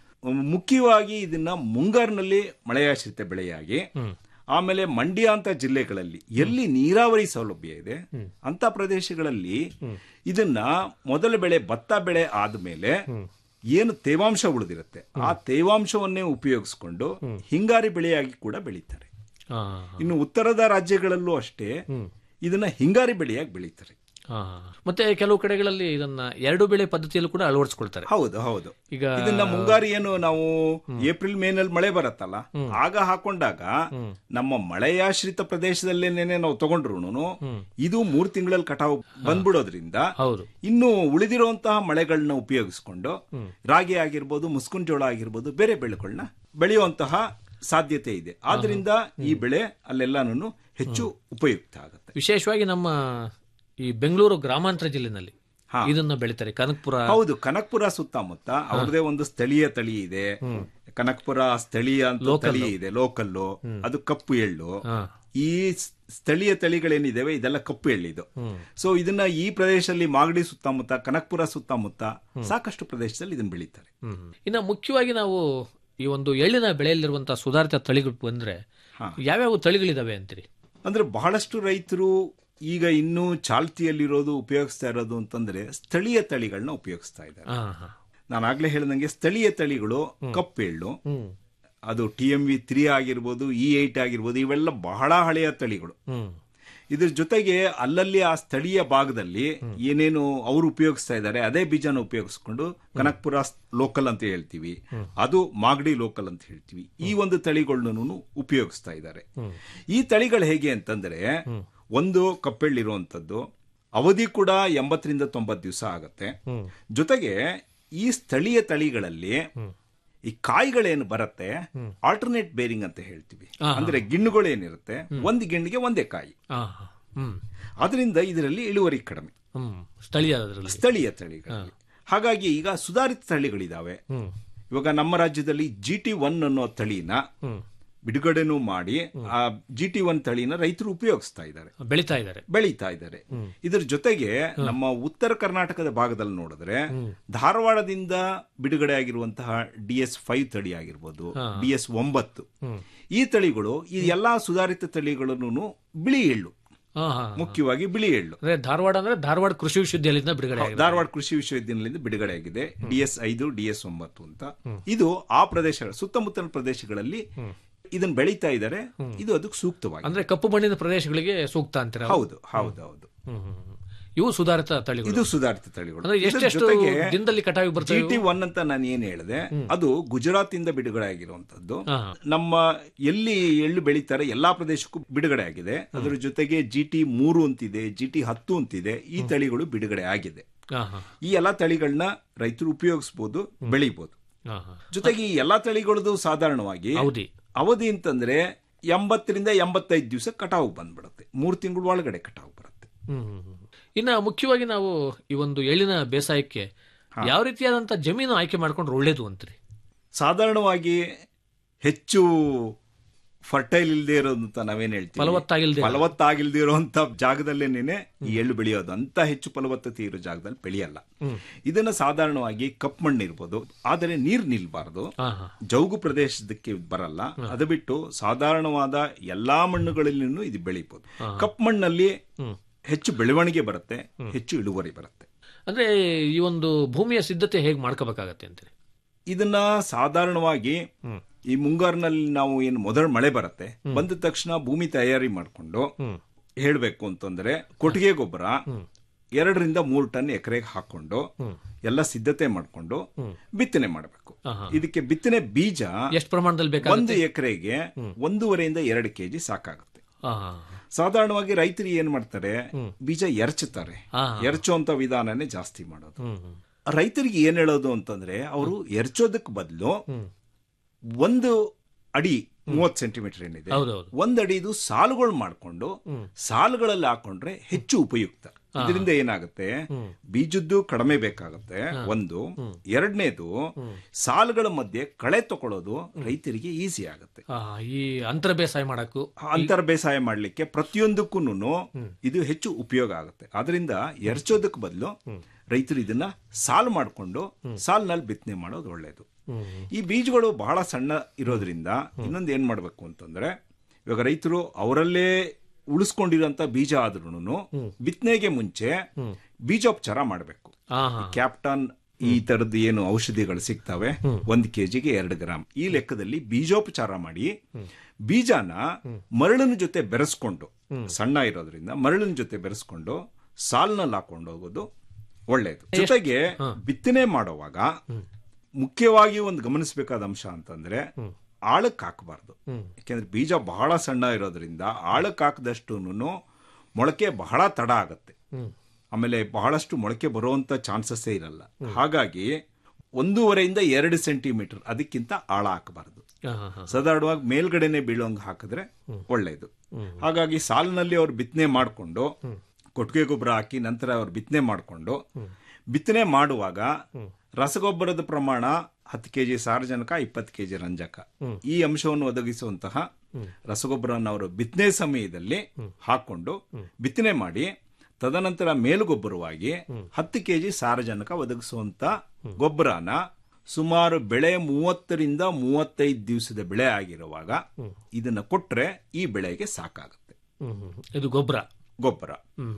ಮುಖ್ಯವಾಗಿ ಇದನ್ನ ಮುಂಗಾರಿನಲ್ಲಿ ಮಳೆಯಾಶ್ರಿತ ಬೆಳೆಯಾಗಿ ಆಮೇಲೆ ಮಂಡ್ಯ ಅಂತ ಜಿಲ್ಲೆಗಳಲ್ಲಿ ಎಲ್ಲಿ ನೀರಾವರಿ ಸೌಲಭ್ಯ ಇದೆ ಅಂತ ಪ್ರದೇಶಗಳಲ್ಲಿ ಇದನ್ನ ಮೊದಲ ಬೆಳೆ ಭತ್ತ ಬೆಳೆ ಆದ್ಮೇಲೆ ಏನು ತೇವಾಂಶ ಉಳಿದಿರುತ್ತೆ ಆ ತೇವಾಂಶವನ್ನೇ ಉಪಯೋಗಿಸ್ಕೊಂಡು ಹಿಂಗಾರಿ ಬೆಳೆಯಾಗಿ ಕೂಡ ಬೆಳೀತಾರೆ ಹಾ, ಇನ್ನು ಉತ್ತರದ ರಾಜ್ಯಗಳಲ್ಲೂ ಅಷ್ಟೇ ಇದನ್ನ ಹಿಂಗಾರಿ ಬೆಳೆಯಾಗಿ ಬೆಳೀತಾರೆ ಹಾ. ಮತ್ತೆ ಕೆಲವು ಕಡೆಗಳಲ್ಲಿ ಇದನ್ನ ಎರಡು ಬೆಳೆ ಪದ್ಧತಿಯಲ್ಲೂ ಕೂಡ ಅಳವಡಿಸ್ಕೊಳ್ತಾರೆ ಹೌದು ಹೌದು ಈಗ ಇದನ್ನ ಮುಂಗಾರಿ ಏನು ನಾವು ಏಪ್ರಿಲ್ ಮೇ ನಲ್ಲಿ ಮಳೆ ಬರುತ್ತಲ್ಲ ಆಗ ಹಾಕೊಂಡಾಗ ನಮ್ಮ ಮಳೆಯಾಶ್ರಿತ ಪ್ರದೇಶದಲ್ಲೇನೆ ನಾವು ತಗೊಂಡ್ರು ಇದು ಮೂರ್ ತಿಂಗಳಲ್ಲಿ ಕಟಾವು ಬಂದ್ಬಿಡೋದ್ರಿಂದ ಹೌದು ಇನ್ನು ಉಳಿದಿರುವಂತಹ ಮಳೆಗಳನ್ನ ಉಪಯೋಗಿಸ್ಕೊಂಡು ರಾಗಿ ಆಗಿರ್ಬೋದು ಮುಸ್ಕುನ್ ಜೋಳ ಆಗಿರ್ಬೋದು ಬೇರೆ ಬೆಳೆಗಳನ್ನ ಬೆಳೆಯುವಂತಹ ಸಾಧ್ಯತೆ ಇದೆ ಆದ್ರಿಂದ ಈ ಬೆಳೆ ಅಲ್ಲೆಲ್ಲಾನು ಹೆಚ್ಚು ಉಪಯುಕ್ತ ಆಗುತ್ತೆ ವಿಶೇಷವಾಗಿ ನಮ್ಮ ಈ ಬೆಂಗಳೂರು ಗ್ರಾಮಾಂತರ ಜಿಲ್ಲೆನಲ್ಲಿ ಹಾ. ಇದನ್ನ ಬೆಳಿತಾರೆ ಕನಕಪುರ ಹೌದು ಕನಕ್ಪುರ ಸುತ್ತಮುತ್ತ ಅವ್ರದೇ ಒಂದು ಸ್ಥಳೀಯ ತಳಿ ಇದೆ ಕನಕ್ಪುರ ಸ್ಥಳೀಯ ಅಂತ ತಳಿ ಇದೆ ಲೋಕಲ್ಲು ಅದು ಕಪ್ಪು ಎಳ್ಳು ಹಾ. ಈ ಸ್- ಸ್ಥಳೀಯ ತಳಿಗಳೇನಿದಾವೆ ಇದೆಲ್ಲ ಕಪ್ಪು ಎಳ್ಳಿದು ಸೊ ಇದನ್ನ ಈ ಪ್ರದೇಶದಲ್ಲಿ ಮಾಗಡಿ ಸುತ್ತಮುತ್ತ ಕನಕ್ಪುರ ಸುತ್ತಮುತ್ತ ಸಾಕಷ್ಟು ಪ್ರದೇಶದಲ್ಲಿ ಇದನ್ನ ಬೆಳೀತಾರೆ ಹ್ಮ್. ಇನ್ನ ಮುಖ್ಯವಾಗಿ ನಾವು ಈ ಒಂದು ಎಳ್ಳಿನ ಬೆಳೆಯಲ್ಲಿರುವಂತಹ ಸುಧಾರಿತ ತಳಿಗಳು ಬಂದ್ರೆ ಹಾ. ಯಾವ್ಯಾವ ತಳಿಗಳಿದಾವೆ ಅಂತೀರಿ ಅಂದ್ರೆ ಬಹಳಷ್ಟು ರೈತರು ಈಗ ಇನ್ನೂ ಚಾಲ್ತಿಯಲ್ಲಿರೋದು ಉಪಯೋಗಿಸ್ತಾ ಇರೋದು ಅಂತಂದ್ರೆ ಸ್ಥಳೀಯ ತಳಿಗಳನ್ನ ಉಪಯೋಗಿಸ್ತಾ ಇದ್ದಾರೆ ಹಾ, ಹಾ. ನಾನು ಆಗ್ಲೇ ಹೇಳ್ದಂಗೆ ಸ್ಥಳೀಯ ತಳಿಗಳು ಕಪ್ಪೆಳ್ಳು ಹ್ಮ್ ಅದು ಟಿ ಎಂ ವಿ ತ್ರೀ ಆಗಿರ್ಬೋದು ಇ ಏಟ್ ಆಗಿರ್ಬೋದು ಇವೆಲ್ಲ ಬಹಳ ಹಳೆಯ ತಳಿಗಳು ಹ್ಮ್ ಇದ್ರ ಜೊತೆಗೆ ಅಲ್ಲಲ್ಲಿ ಆ ಸ್ಥಳೀಯ ಭಾಗದಲ್ಲಿ ಏನೇನು ಅವರು ಉಪಯೋಗಿಸ್ತಾ ಇದ್ದಾರೆ ಅದೇ ಬೀಜನ ಉಪಯೋಗಿಸ್ಕೊಂಡು ಕನಕ್ಪುರ ಲೋಕಲ್ ಅಂತ ಹೇಳ್ತೀವಿ ಅದು ಮಾಗಡಿ ಲೋಕಲ್ ಅಂತ ಹೇಳ್ತೀವಿ ಈ ಒಂದು ತಳಿಗಳನ್ನೂ ಉಪಯೋಗಿಸ್ತಾ ಇದ್ದಾರೆ ಈ ತಳಿಗಳು ಹೇಗೆ ಅಂತಂದ್ರೆ ಒಂದು ಕಪ್ಪೆಳ್ಳಿರುವಂತದ್ದು ಅವಧಿ ಕೂಡ ಎಂಬತ್ತರಿಂದ ತೊಂಬತ್ತು ದಿವಸ ಆಗತ್ತೆ ಜೊತೆಗೆ ಈ ಸ್ಥಳೀಯ ತಳಿಗಳಲ್ಲಿ ಈ ಕಾಯಿಗಳೇನು ಬರುತ್ತೆ ಆಲ್ಟರ್ನೇಟ್ ಬೇರಿಂಗ್ ಅಂತ ಹೇಳ್ತೀವಿ ಅಂದ್ರೆ ಗಿಣ್ಣುಗಳೇನಿರುತ್ತೆ ಒಂದು ಗಿಣ್ಣಿಗೆ ಒಂದೇ ಕಾಯಿ ಹಾ, ಹಾ. ಹ್ಮ್ ಅದರಿಂದ ಇದರಲ್ಲಿ ಇಳುವರಿ ಕಡಿಮೆ ಹ್ಮ್ ಸ್ಥಳೀಯ ಅದರಲ್ಲಿ ಸ್ಥಳೀಯ ತಳಿಗಳಲ್ಲಿ ಹಾಗಾಗಿ ಈಗ ಸುಧಾರಿತ ತಳಿಗಳಿದಾವೆ ಹ್ಮ್ ಇವಾಗ ನಮ್ಮ ರಾಜ್ಯದಲ್ಲಿ ಜಿ ಟಿ ಒನ್ ಅನ್ನೋ ತಳಿನ ಹ್ಮ್ ಬಿಡುಗಡೆನೂ ಮಾಡಿ ಆ ಜಿ ಟಿ ಒನ್ ತಳಿನ ರೈತರು ಉಪಯೋಗಿಸ್ತಾ ಇದ್ದಾರೆ ಬೆಳಿತಾ ಇದ್ದಾರೆ ಬೆಳೀತಾ ಇದ್ದಾರೆ ಇದ್ರ ಜೊತೆಗೆ ನಮ್ಮ ಉತ್ತರ ಕರ್ನಾಟಕದ ಭಾಗದಲ್ಲಿ ನೋಡಿದ್ರೆ ಧಾರವಾಡದಿಂದ ಬಿಡುಗಡೆ ಆಗಿರುವಂತಹ ಡಿ ಎಸ್ ಫೈವ್ ತಳಿ ಆಗಿರ್ಬೋದು ಡಿ ಎಸ್ ಒಂಬತ್ತು ಈ ತಳಿಗಳು ಈ ಎಲ್ಲಾ ಸುಧಾರಿತ ತಳಿಗಳನ್ನು ಬಿಳಿ ಎಳ್ಳು ಹಾ ಹಾ ಮುಖ್ಯವಾಗಿ ಬಿಳಿ ಎಳ್ಳು ಅಂದ್ರೆ ಧಾರವಾಡ ಅಂದ್ರೆ ಧಾರವಾಡ ಕೃಷಿ ವಿಶ್ವವಿದ್ಯಾಲಯದಿಂದ ಬಿಡುಗಡೆ ಆಗಿದೆ ಧಾರವಾಡ ಕೃಷಿ ವಿಶ್ವವಿದ್ಯಾನಿಲಯದಿಂದ ಬಿಡುಗಡೆ ಆಗಿದೆ ಡಿ ಎಸ್ ಐದು ಡಿ ಎಸ್ ಒಂಬತ್ತು ಅಂತ ಇದು ಆ ಪ್ರದೇಶ ಸುತ್ತಮುತ್ತಲ ಪ್ರದೇಶಗಳಲ್ಲಿ ಇದನ್ನ ಬೆಳೀತಾ ಇದ್ದಾರೆ ಇದು ಅದಕ್ಕೆ ಸೂಕ್ತವಾಗಿದೆ ಅಂದ್ರೆ ಕಪ್ಪು ಮಣ್ಣಿನ ಪ್ರದೇಶಗಳಿಗೆ ಸೂಕ್ತ ಅಂತೀರ ಹೌದು ಹೌದು ಹೌದು ಹ್ಮ್, ಹ್ಮ್, ಹ್ಮ್. ಇವು ಸುಧಾರಿತ ತಳಿಗಳು ಇದು ಸುಧಾರಿತ ತಳಿಗಳು ಅಂದ್ರೆ ಇದ್ರ ಎಷ್ಟೆಷ್ಟು ಜೊತೆಗೆ ದಿನದಲ್ಲಿ ಕಟಾವಿ ಬರ್ತವೆ ಜಿ ಟಿ ಒನ್ ಅಂತ ನಾನು ಏನ್ ಹೇಳಿದೆ ಅದು ಗುಜರಾತ್ ಇಂದ ಬಿಡುಗಡೆ ಆಗಿರುವಂತದ್ದು ಹಾ. ನಮ್ಮ ಎಲ್ಲಿ ಎಳ್ಳು ಬೆಳೀತಾರೆ ಎಲ್ಲಾ ಪ್ರದೇಶಕ್ಕೂ ಬಿಡುಗಡೆ ಆಗಿದೆ ಅದರ ಜೊತೆಗೆ ಜಿ ಟಿ ಮೂರು ಅಂತಿದೆ ಜಿ ಟಿ ಹತ್ತು ಅಂತಿದೆ ಈ ತಳಿಗಳು ಬಿಡುಗಡೆ ಆಗಿದೆ ಹಾ ಹಾ ಈ ಎಲ್ಲಾ ತಳಿಗಳನ್ನ ರೈತರು ಉಪಯೋಗಿಸಬಹುದು ಬೆಳಿಬಹುದು ಹಾ ಹಾ ಜೊತೆಗೆ ಈ ಎಲ್ಲಾ ತಳಿಗಳದು ಸಾಧಾರಣವಾಗಿ ಹೌದಿ ಅವಧಿ ಅಂತಂದ್ರೆ ಎಂಬತ್ತರಿಂದ ಎಂಬತ್ತೈದು ದಿವಸ ಕಟಾವು ಬಂದ್ಬಿಡುತ್ತೆ ಮೂರು ತಿಂಗಳ ಒಳಗಡೆ ಕಟಾವು ಬರುತ್ತೆ ಹ್ಮ್, ಹ್ಮ್, ಹ್ಮ್. ಇನ್ನ ಮುಖ್ಯವಾಗಿ ನಾವು ಈ ಒಂದು ಎಳ್ಳಿನ ಬೇಸಾಯಕ್ಕೆ ಯಾವ ರೀತಿಯಾದಂತ ಜಮೀನು ಆಯ್ಕೆ ಮಾಡ್ಕೊಂಡ್ರೆ ಒಳ್ಳೇದು ಅಂತೀರಿ ಸಾಧಾರಣವಾಗಿ ಹೆಚ್ಚು ಫರ್ಟೈಲ್ ಇಲ್ಲದೆ ಇರೋದು ಅಂತ ನಾವೇನ್ ಹೇಳ್ತೀವಿ ಫಲವತ್ತಾಗಿಲ್ದೆ ಫಲವತ್ತಾಗಿಲ್ದೇ ಇರುವಂತ ಜಾಗದಲ್ಲೇನೆ ಈ ಎಳ್ಳು ಬೆಳೆಯೋದು ಅಂತ ಹೆಚ್ಚು ಫಲವತ್ತತೆ ಇರೋ ಜಾಗದಲ್ಲಿ ಬೆಳೆಯಲ್ಲ ಇದನ್ನ ಸಾಧಾರಣವಾಗಿ ಕಪ್ ಮಣ್ಣು ಇರ್ಬೋದು ಆದರೆ ನೀರ್ ನಿಲ್ಬಾರ್ದು ಹಾ ಹಾ ಜೌಗು ಪ್ರದೇಶದಕ್ಕೆ ಬರಲ್ಲ ಅದು ಬಿಟ್ಟು ಸಾಧಾರಣವಾದ ಎಲ್ಲಾ ಮಣ್ಣುಗಳಲ್ಲಿನೂ ಇದು ಬೆಳೀಬಹುದು ಕಪ್ ಮಣ್ಣಲ್ಲಿ ಹೆಚ್ಚು ಬೆಳವಣಿಗೆ ಬರುತ್ತೆ ಹೆಚ್ಚು ಇಳುವರಿ ಬರುತ್ತೆ ಅಂದ್ರೆ ಈ ಒಂದು ಭೂಮಿಯ ಸಿದ್ಧತೆ ಹೇಗೆ ಮಾಡ್ಕೋಬೇಕಾಗತ್ತೆ ಅಂತೀರಿ ಇದನ್ನ ಸಾಧಾರಣವಾಗಿ ಈ ಮುಂಗಾರಿನಲ್ಲಿ ನಾವು ಏನು ಮೊದಲು ಮಳೆ ಬರುತ್ತೆ ಬಂದ ತಕ್ಷಣ ಭೂಮಿ ತಯಾರಿ ಮಾಡಿಕೊಂಡು ಹೇಳಬೇಕು ಅಂತಂದ್ರೆ ಕೊಟ್ಟಿಗೆ ಗೊಬ್ಬರ ಎರಡರಿಂದ ಮೂರು ಟನ್ ಎಕರೆಗೆ ಹಾಕೊಂಡು ಎಲ್ಲ ಸಿದ್ಧತೆ ಮಾಡಿಕೊಂಡು ಬಿತ್ತನೆ ಮಾಡಬೇಕು ಇದಕ್ಕೆ ಬಿತ್ತನೆ ಬೀಜ ಎಷ್ಟು ಪ್ರಮಾಣದಲ್ಲಿ ಬೇಕಾಗುತ್ತೆ ಒಂದು ಎಕರೆಗೆ ಒಂದೂವರೆಯಿಂದ ಎರಡು ಕೆಜಿ ಸಾಕಾಗುತ್ತೆ ಹಾ, ಹಾ. ಸಾಧಾರಣವಾಗಿ ರೈತರು ಏನ್ ಮಾಡ್ತಾರೆ ಬೀಜ ಎರಚುತ್ತಾರೆ ಹಾ. ಎರಚುವಂತ ವಿಧಾನನೇ ಜಾಸ್ತಿ ಮಾಡೋದು ಹ್ಮ್, ಹ್ಮ್. ರೈತರಿಗೆ ಏನ್ ಹೇಳೋದು ಅಂತಂದ್ರೆ ಅವರು ಎರಚೋದಕ್ ಬದಲು ಒಂದು ಅಡಿ ಮೂವತ್ ಸೆಂಟಿಮೀಟರ್ ಏನಿದೆ ಹೌದೌದು ಒಂದ್ ಅಡಿದು ಸಾಲುಗಳು ಮಾಡ್ಕೊಂಡು ಸಾಲುಗಳಲ್ಲಿ ಹಾಕೊಂಡ್ರೆ ಹೆಚ್ಚು ಉಪಯುಕ್ತ ಇದರಿಂದ ಏನಾಗುತ್ತೆ ಬೀಜದ್ದು ಕಡಿಮೆ ಬೇಕಾಗುತ್ತೆ ಒಂದು ಎರಡನೇದು ಸಾಲುಗಳ ಮಧ್ಯೆ ಕಳೆ ತಗೊಳ್ಳೋದು ರೈತರಿಗೆ ಈಸಿ ಆಗುತ್ತೆ ಆ, ಈ ಅಂತರ ಬೇಸಾಯ ಮಾಡಕ್ಕೂ ಅಂತರ ಬೇಸಾಯ ಮಾಡ್ಲಿಕ್ಕೆ ಪ್ರತಿಯೊಂದಕ್ಕೂ ಇದು ಹೆಚ್ಚು ಉಪಯೋಗ ಆಗುತ್ತೆ ಆದ್ರಿಂದ ಎರಚೋದಕ್ ಬದಲು ರೈತರು ಇದನ್ನ ಸಾಲು ಮಾಡಿಕೊಂಡು ಸಾಲಿನಲ್ಲಿ ಬಿತ್ತನೆ ಮಾಡೋದು ಒಳ್ಳೇದು ಈ ಬೀಜಗಳು ಬಹಳ ಸಣ್ಣ ಇರೋದ್ರಿಂದ ಇನ್ನೊಂದು ಏನ್ ಮಾಡ್ಬೇಕು ಅಂತಂದ್ರೆ ಇವಾಗ ರೈತರು ಅವರಲ್ಲೇ ಉಳಿಸ್ಕೊಂಡಿರೋಂತ ಬೀಜ ಆದ್ರೂ ಬಿತ್ತನೆಗೆ ಮುಂಚೆ ಬೀಜೋಪಚಾರ ಮಾಡಬೇಕು ಹಾ ಹಾ ಕ್ಯಾಪ್ಟನ್ ಈ ತರದ್ದು ಏನು ಔಷಧಿಗಳು ಸಿಗ್ತವೆ ಒಂದ್ ಕೆಜಿಗೆ ಎರಡು ಗ್ರಾಮ್ ಈ ಲೆಕ್ಕದಲ್ಲಿ ಬೀಜೋಪಚಾರ ಮಾಡಿ ಬೀಜನ ಮರಳಿನ ಜೊತೆ ಬೆರೆಸ್ಕೊಂಡು ಸಣ್ಣ ಇರೋದ್ರಿಂದ ಮರಳಿನ ಜೊತೆ ಬೆರೆಸ್ಕೊಂಡು ಸಾಲ್ನಲ್ಲಿ ಹಾಕೊಂಡು ಹೋಗೋದು ಒಳ್ಳೆಯದು ಜೊತೆಗೆ ಬಿತ್ತನೆ ಮಾಡುವಾಗ ಮುಖ್ಯವಾಗಿ ಒಂದು ಗಮನಿಸಬೇಕಾದ ಅಂಶ ಅಂತಂದ್ರೆ ಆಳಕ್ ಹಾಕಬಾರ್ದು ಯಾಕೆಂದ್ರೆ ಬೀಜ ಬಹಳ ಸಣ್ಣ ಇರೋದ್ರಿಂದ ಆಳಕ್ ಹಾಕದಷ್ಟು ಮೊಳಕೆ ಬಹಳ ತಡ ಆಗತ್ತೆ ಆಮೇಲೆ ಬಹಳಷ್ಟು ಮೊಳಕೆ ಬರುವಂತ ಚಾನ್ಸಸ್ಸೇ ಇರಲ್ಲ ಹಾಗಾಗಿ ಒಂದೂವರೆಯಿಂದ ಎರಡು ಸೆಂಟಿಮೀಟರ್ ಅದಕ್ಕಿಂತ ಆಳ ಹಾಕಬಾರ್ದು ಹಾ, ಹಾ, ಹಾ. ಸಾಧಾರಣವಾಗಿ ಮೇಲ್ಗಡೆನೆ ಬೀಳೋಂಗ್ ಹಾಕಿದ್ರೆ ಒಳ್ಳೇದು ಹಾಗಾಗಿ ಸಾಲಿನಲ್ಲಿ ಅವ್ರು ಬಿತ್ತನೆ ಮಾಡಿಕೊಂಡು ಕೊಟ್ಟಿಗೆ ಗೊಬ್ಬರ ಹಾಕಿ ನಂತರ ಅವ್ರು ಬಿತ್ತನೆ ಮಾಡಿಕೊಂಡು ಬಿತ್ತನೆ ಮಾಡುವಾಗ ರಸಗೊಬ್ಬರದ ಪ್ರಮಾಣ ಹತ್ತು ಕೆಜಿ ಸಾರಜನಕ ಇಪ್ಪತ್ತು ಕೆಜಿ ರಂಜಕ ಈ ಅಂಶವನ್ನು ಒದಗಿಸುವಂತಹ ರಸಗೊಬ್ಬರವನ್ನು ಅವರು ಬಿತ್ತನೆ ಸಮಯದಲ್ಲಿ ಹಾಕೊಂಡು ಬಿತ್ತನೆ ಮಾಡಿ ತದನಂತರ ಮೇಲುಗೊಬ್ಬರವಾಗಿ ಹತ್ತು ಕೆಜಿ ಸಾರಜನಕ ಒದಗಿಸುವಂತ ಗೊಬ್ಬರನ ಸುಮಾರು ಬೆಳೆ ಮೂವತ್ತರಿಂದ ಮೂವತ್ತೈದು ದಿವಸದ ಬೆಳೆ ಆಗಿರುವಾಗ ಇದನ್ನ ಕೊಟ್ರೆ ಈ ಬೆಳೆಗೆ ಸಾಕಾಗುತ್ತೆ ಹ್ಮ್, ಹ್ಮ್. ಇದು ಗೊಬ್ಬರ ಗೊಬ್ಬರ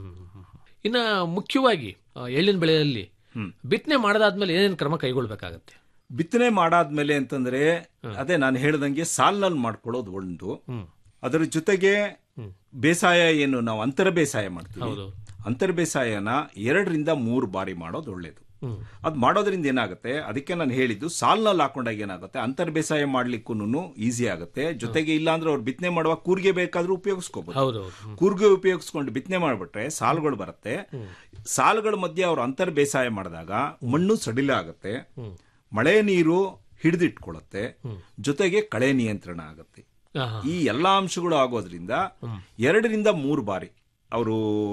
ಇನ್ನ ಮುಖ್ಯವಾಗಿ ಆ, ಎಳ್ಳಿನ ಬೆಳೆಯಲ್ಲಿ ಬಿತ್ತನೆ ಮಾಡದಾದ್ಮೇಲೆ ಏನೇನು ಕ್ರಮ ಕೈಗೊಳ್ಬೇಕಾಗತ್ತೆ ಬಿತ್ತನೆ ಮಾಡಾದ್ಮೇಲೆ ಅಂತಂದ್ರೆ ಅದೇ ನಾನು ಹೇಳ್ದಂಗೆ ಸಾಲ್ನಲ್ಲಿ ಮಾಡ್ಕೊಳ್ಳೋದು ಒಂದು ಅದರ ಜೊತೆಗೆ ಬೇಸಾಯ ಏನು ನಾವು ಅಂತರ ಬೇಸಾಯ ಮಾಡ್ತೀವಿ ಹೌದು. ಅಂತರ ಬೇಸಾಯನ ಎರಡರಿಂದ ಮೂರು ಬಾರಿ ಮಾಡೋದು ಒಳ್ಳೇದು ಅದ್ ಮಾಡೋದ್ರಿಂದ ಏನಾಗುತ್ತೆ ಅದಕ್ಕೆ ನಾನು ಹೇಳಿದ್ದು ಸಾಲ್ನಲ್ಲಿ ಹಾಕೊಂಡಾಗ ಏನಾಗುತ್ತೆ ಅಂತರ್ ಬೇಸಾಯ ಮಾಡ್ಲಿಕ್ಕೂ ಈಸಿ ಆಗುತ್ತೆ ಜೊತೆಗೆ ಇಲ್ಲಾಂದ್ರೆ ಅವ್ರು ಬಿತ್ತನೆ ಮಾಡುವಾಗ ಕೂರ್ಗೆ ಬೇಕಾದ್ರೂ ಉಪಯೋಗಿಸ್ಕೋಬಹುದು ಹೌದೌದು ಹ್ಮ್. ಕೂರ್ಗೆ ಉಪಯೋಗಿಸ್ಕೊಂಡು ಬಿತ್ತನೆ ಮಾಡ್ಬಿಟ್ರೆ ಸಾಲುಗಳು ಬರುತ್ತೆ ಸಾಲುಗಳ ಮಧ್ಯೆ ಅವ್ರು ಅಂತರ್ ಬೇಸಾಯ ಮಾಡಿದಾಗ ಮಣ್ಣು ಸಡಿಲ ಆಗುತ್ತೆ ಮಳೆ ನೀರು ಹಿಡಿದಿಟ್ಕೊಳ್ಳುತ್ತೆ ಜೊತೆಗೆ ಕಳೆ ನಿಯಂತ್ರಣ ಆಗುತ್ತೆ ಹಾ, ಹಾ. ಈ ಎಲ್ಲಾ ಅಂಶಗಳು ಆಗೋದ್ರಿಂದ ಎರಡರಿಂದ ಮೂರು ಬಾರಿ ಅವರು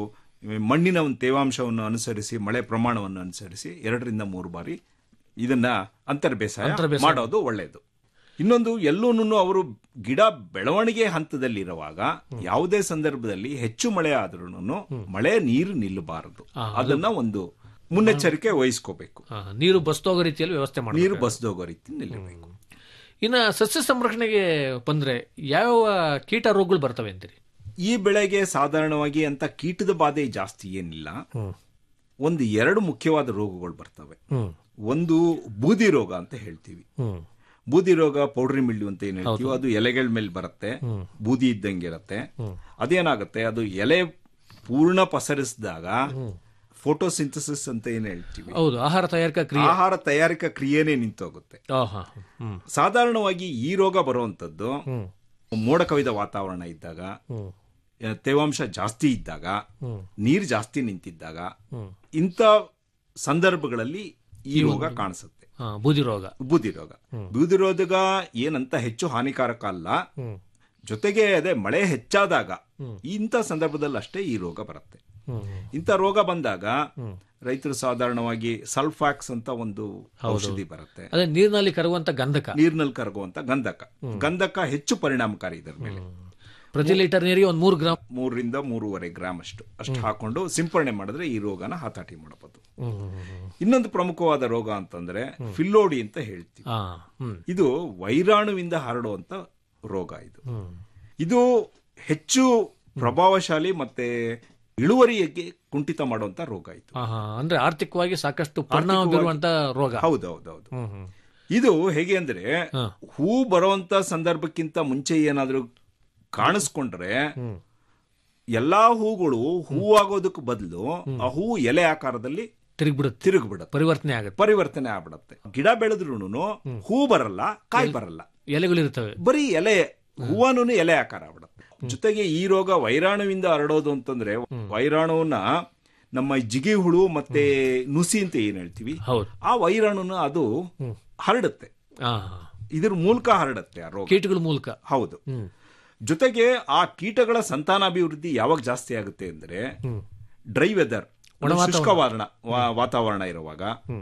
ಮಣ್ಣಿನ ಒಂದು ತೇವಾಂಶವನ್ನು ಅನುಸರಿಸಿ ಮಳೆ ಪ್ರಮಾಣವನ್ನು ಅನುಸರಿಸಿ ಎರಡರಿಂದ ಮೂರು ಬಾರಿ ಇದನ್ನ ಅಂತರ್ ಬೇಸಾಯ ಮಾಡೋದು ಒಳ್ಳೆಯದು ಇನ್ನೊಂದು ಎಲ್ಲೂನು ಅವರು ಗಿಡ ಬೆಳವಣಿಗೆ ಹಂತದಲ್ಲಿರುವಾಗ ಯಾವುದೇ ಸಂದರ್ಭದಲ್ಲಿ ಹೆಚ್ಚು ಮಳೆ ಆದ್ರೂ ಮಳೆ ನೀರು ನಿಲ್ಲಬಾರದು ಅದನ್ನ ಒಂದು ಮುನ್ನೆಚ್ಚರಿಕೆ ವಹಿಸ್ಕೋಬೇಕು ಹಾ, ನೀರು ಬಸ್ತೋಗೋ ರೀತಿಯಲ್ಲಿ ವ್ಯವಸ್ಥೆ ಮಾಡಿ ನೀರು ಬಸ್ದೋಗೋ ರೀತಿ ನಿಲ್ಲಬೇಕು ಇನ್ನ ಸಸ್ಯ ಸಂರಕ್ಷಣೆಗೆ ಬಂದ್ರೆ ಯಾವ ಕೀಟ ರೋಗಗಳು ಬರ್ತವೆ ಅಂತೀರಿ ಈ ಬೆಳೆಗೆ ಸಾಧಾರಣವಾಗಿ ಅಂತ ಕೀಟದ ಬಾಧೆ ಜಾಸ್ತಿ ಏನಿಲ್ಲ ಒಂದು ಎರಡು ಮುಖ್ಯವಾದ ರೋಗಗಳು ಬರ್ತವೆ ಒಂದು ಬೂದಿ ರೋಗ ಅಂತ ಹೇಳ್ತೀವಿ ಬೂದಿ ರೋಗ ಪೌಡ್ರಿ ಮಿಲ್ಲು ಅಂತ ಏನ್ ಹೇಳ್ತೀವಿ ಅದು ಎಲೆಗಳ ಮೇಲೆ ಬರುತ್ತೆ ಬೂದಿ ಇದ್ದಂಗೆ ಇರುತ್ತೆ ಅದೇನಾಗುತ್ತೆ ಅದು ಎಲೆ ಪೂರ್ಣ ಪಸರಿಸಿದಾಗ ಫೋಟೋಸಿಂಥಸಿಸ್ ಅಂತ ಏನ್ ಹೇಳ್ತೀವಿ ಹೌದು ಆಹಾರ ತಯಾರಿಕಾ ಕ್ರಿಯೆ ಆಹಾರ ತಯಾರಿಕಾ ಕ್ರಿಯೆನೇ ನಿಂತೋಗುತ್ತೆ ಆ, ಹಾ, ಹ್ಮ್ ಸಾಧಾರಣವಾಗಿ ಈ ರೋಗ ಬರುವಂತದ್ದು ಮೋಡ ಕವಿದ ವಾತಾವರಣ ಇದ್ದಾಗ ಆ, ತೇವಾಂಶ ಜಾಸ್ತಿ ಇದ್ದಾಗ ನೀರು ಜಾಸ್ತಿ ನಿಂತಿದ್ದಾಗ ಇಂಥ ಸಂದರ್ಭಗಳಲ್ಲಿ ಈ ರೋಗ ಕಾಣಿಸುತ್ತೆ ಹಾ, ಬೂದಿ ರೋಗ ಬೂದಿ ರೋಗ ಬೂದಿ ರೋಗ ಏನಂತ ಹೆಚ್ಚು ಹಾನಿಕಾರಕ ಅಲ್ಲ ಜೊತೆಗೆ ಅದೇ ಮಳೆ ಹೆಚ್ಚಾದಾಗ ಇಂಥ ಸಂದರ್ಭದಲ್ಲಿ ಅಷ್ಟೇ ಈ ರೋಗ ಬರುತ್ತೆ ಇಂಥ ರೋಗ ಬಂದಾಗ ರೈತರು ಸಾಧಾರಣವಾಗಿ ಸಲ್ಫಾಕ್ಸ್ ಅಂತ ಒಂದು ಔಷಧಿ ಬರುತ್ತೆ ಅದೇ ನೀರಿನಲ್ಲಿ ಕರಗುವಂತ ಗಂಧಕ ನೀರಿನಲ್ಲಿ ಕರಗುವಂತ ಗಂಧಕ ಗಂಧಕ ಹೆಚ್ಚು ಪರಿಣಾಮಕಾರಿ ಇದರ ಮೇಲೆ ಪ್ರತಿ ಲೀಟರ್ ನೀರಿಗೆ ಒಂದ್ ಮೂರು ಗ್ರಾಮ್ ಮೂರರಿಂದ ಮೂರುವರೆ ಗ್ರಾಮ್ ಅಷ್ಟು ಅಷ್ಟು ಹಾಕೊಂಡು ಸಿಂಪರಣೆ ಮಾಡಿದ್ರೆ ಈ ರೋಗನ ಹತಾಟಿ ಮಾಡಬಹುದು ಇನ್ನೊಂದು ಪ್ರಮುಖವಾದ ರೋಗ ಅಂತಂದ್ರೆ ಫಿಲ್ಲೋಡಿ ಅಂತ ಹೇಳ್ತೀವಿ ಹಾ ಹ್ಮ್ ಇದು ವೈರಾಣುವಿಂದ ಹರಡುವಂತ ರೋಗ ಇದು ಇದು ಹೆಚ್ಚು ಪ್ರಭಾವಶಾಲಿ ಮತ್ತೆ ಇಳುವರಿಗೆ ಕುಂಠಿತ ಮಾಡುವಂತ ರೋಗ ಇದು ಹಾ, ಹಾ. ಅಂದ್ರೆ ಆರ್ಥಿಕವಾಗಿ ಸಾಕಷ್ಟು ಪರಿಣಾಮ ಬೀರುವಂತ ರೋಗ ಹೌದೌದೌದು ಹ್ಮ್ ಹ್ಮ್ ಇದು ಹೇಗೆ ಅಂದ್ರೆ ಹೂ ಬರುವಂತ ಸಂದರ್ಭಕ್ಕಿಂತ ಮುಂಚೆ ಏನಾದ್ರೂ ಕಾಣಿಸ್ಕೊಂಡ್ರೆ ಎಲ್ಲಾ ಹೂಗಳು ಹೂವಾಗೋದಕ್ಕೆ ಬದಲು ಆ ಹೂ ಎಲೆ ಆಕಾರದಲ್ಲಿ ತಿರುಗ್ಬಿಡುತ್ತೆ ತಿರುಗ್ಬಿಡುತ್ತೆ ಪರಿವರ್ತನೆ ಆಗುತ್ತೆ ಪರಿವರ್ತನೆ ಆಗ್ಬಿಡತ್ತೆ ಗಿಡ ಬೆಳೆದ್ರು ಹೂ ಬರಲ್ಲ ಕಾಯಿ ಬರಲ್ಲ ಎಲೆಗಳಿರ್ತವೆ ಬರೀ ಎಲೆ ಹೂವನು ಎಲೆ ಆಕಾರ ಆಗ್ಬಿಡುತ್ತೆ ಜೊತೆಗೆ ಈ ರೋಗ ವೈರಾಣುವಿಂದ ಹರಡೋದು ಅಂತಂದ್ರೆ ವೈರಾಣುವನ್ನ ನಮ್ಮ ಜಿಗಿ ಹುಳು ಮತ್ತೆ ನುಸಿ ಅಂತ ಏನ್ ಹೇಳ್ತೀವಿ ಹೌದು ಆ ವೈರಾಣುನ ಅದು ಹರಡುತ್ತೆ ಆ, ಇದ್ರ ಮೂಲಕ ಹರಡುತ್ತೆ ಆ ರೋಗ ಕೀಟಗಳ ಮೂಲಕ ಹೌದು ಹ್ಮ್ ಜೊತೆಗೆ ಆ ಕೀಟಗಳ ಸಂತಾನಾಭಿವೃದ್ಧಿ ಯಾವಾಗ ಜಾಸ್ತಿ ಆಗುತ್ತೆ ಅಂದ್ರೆ ಡ್ರೈ ವೆದರ್ ಶುಷ್ಕವಾರಣ ವಾ- ವಾತಾವರಣ ಇರುವಾಗ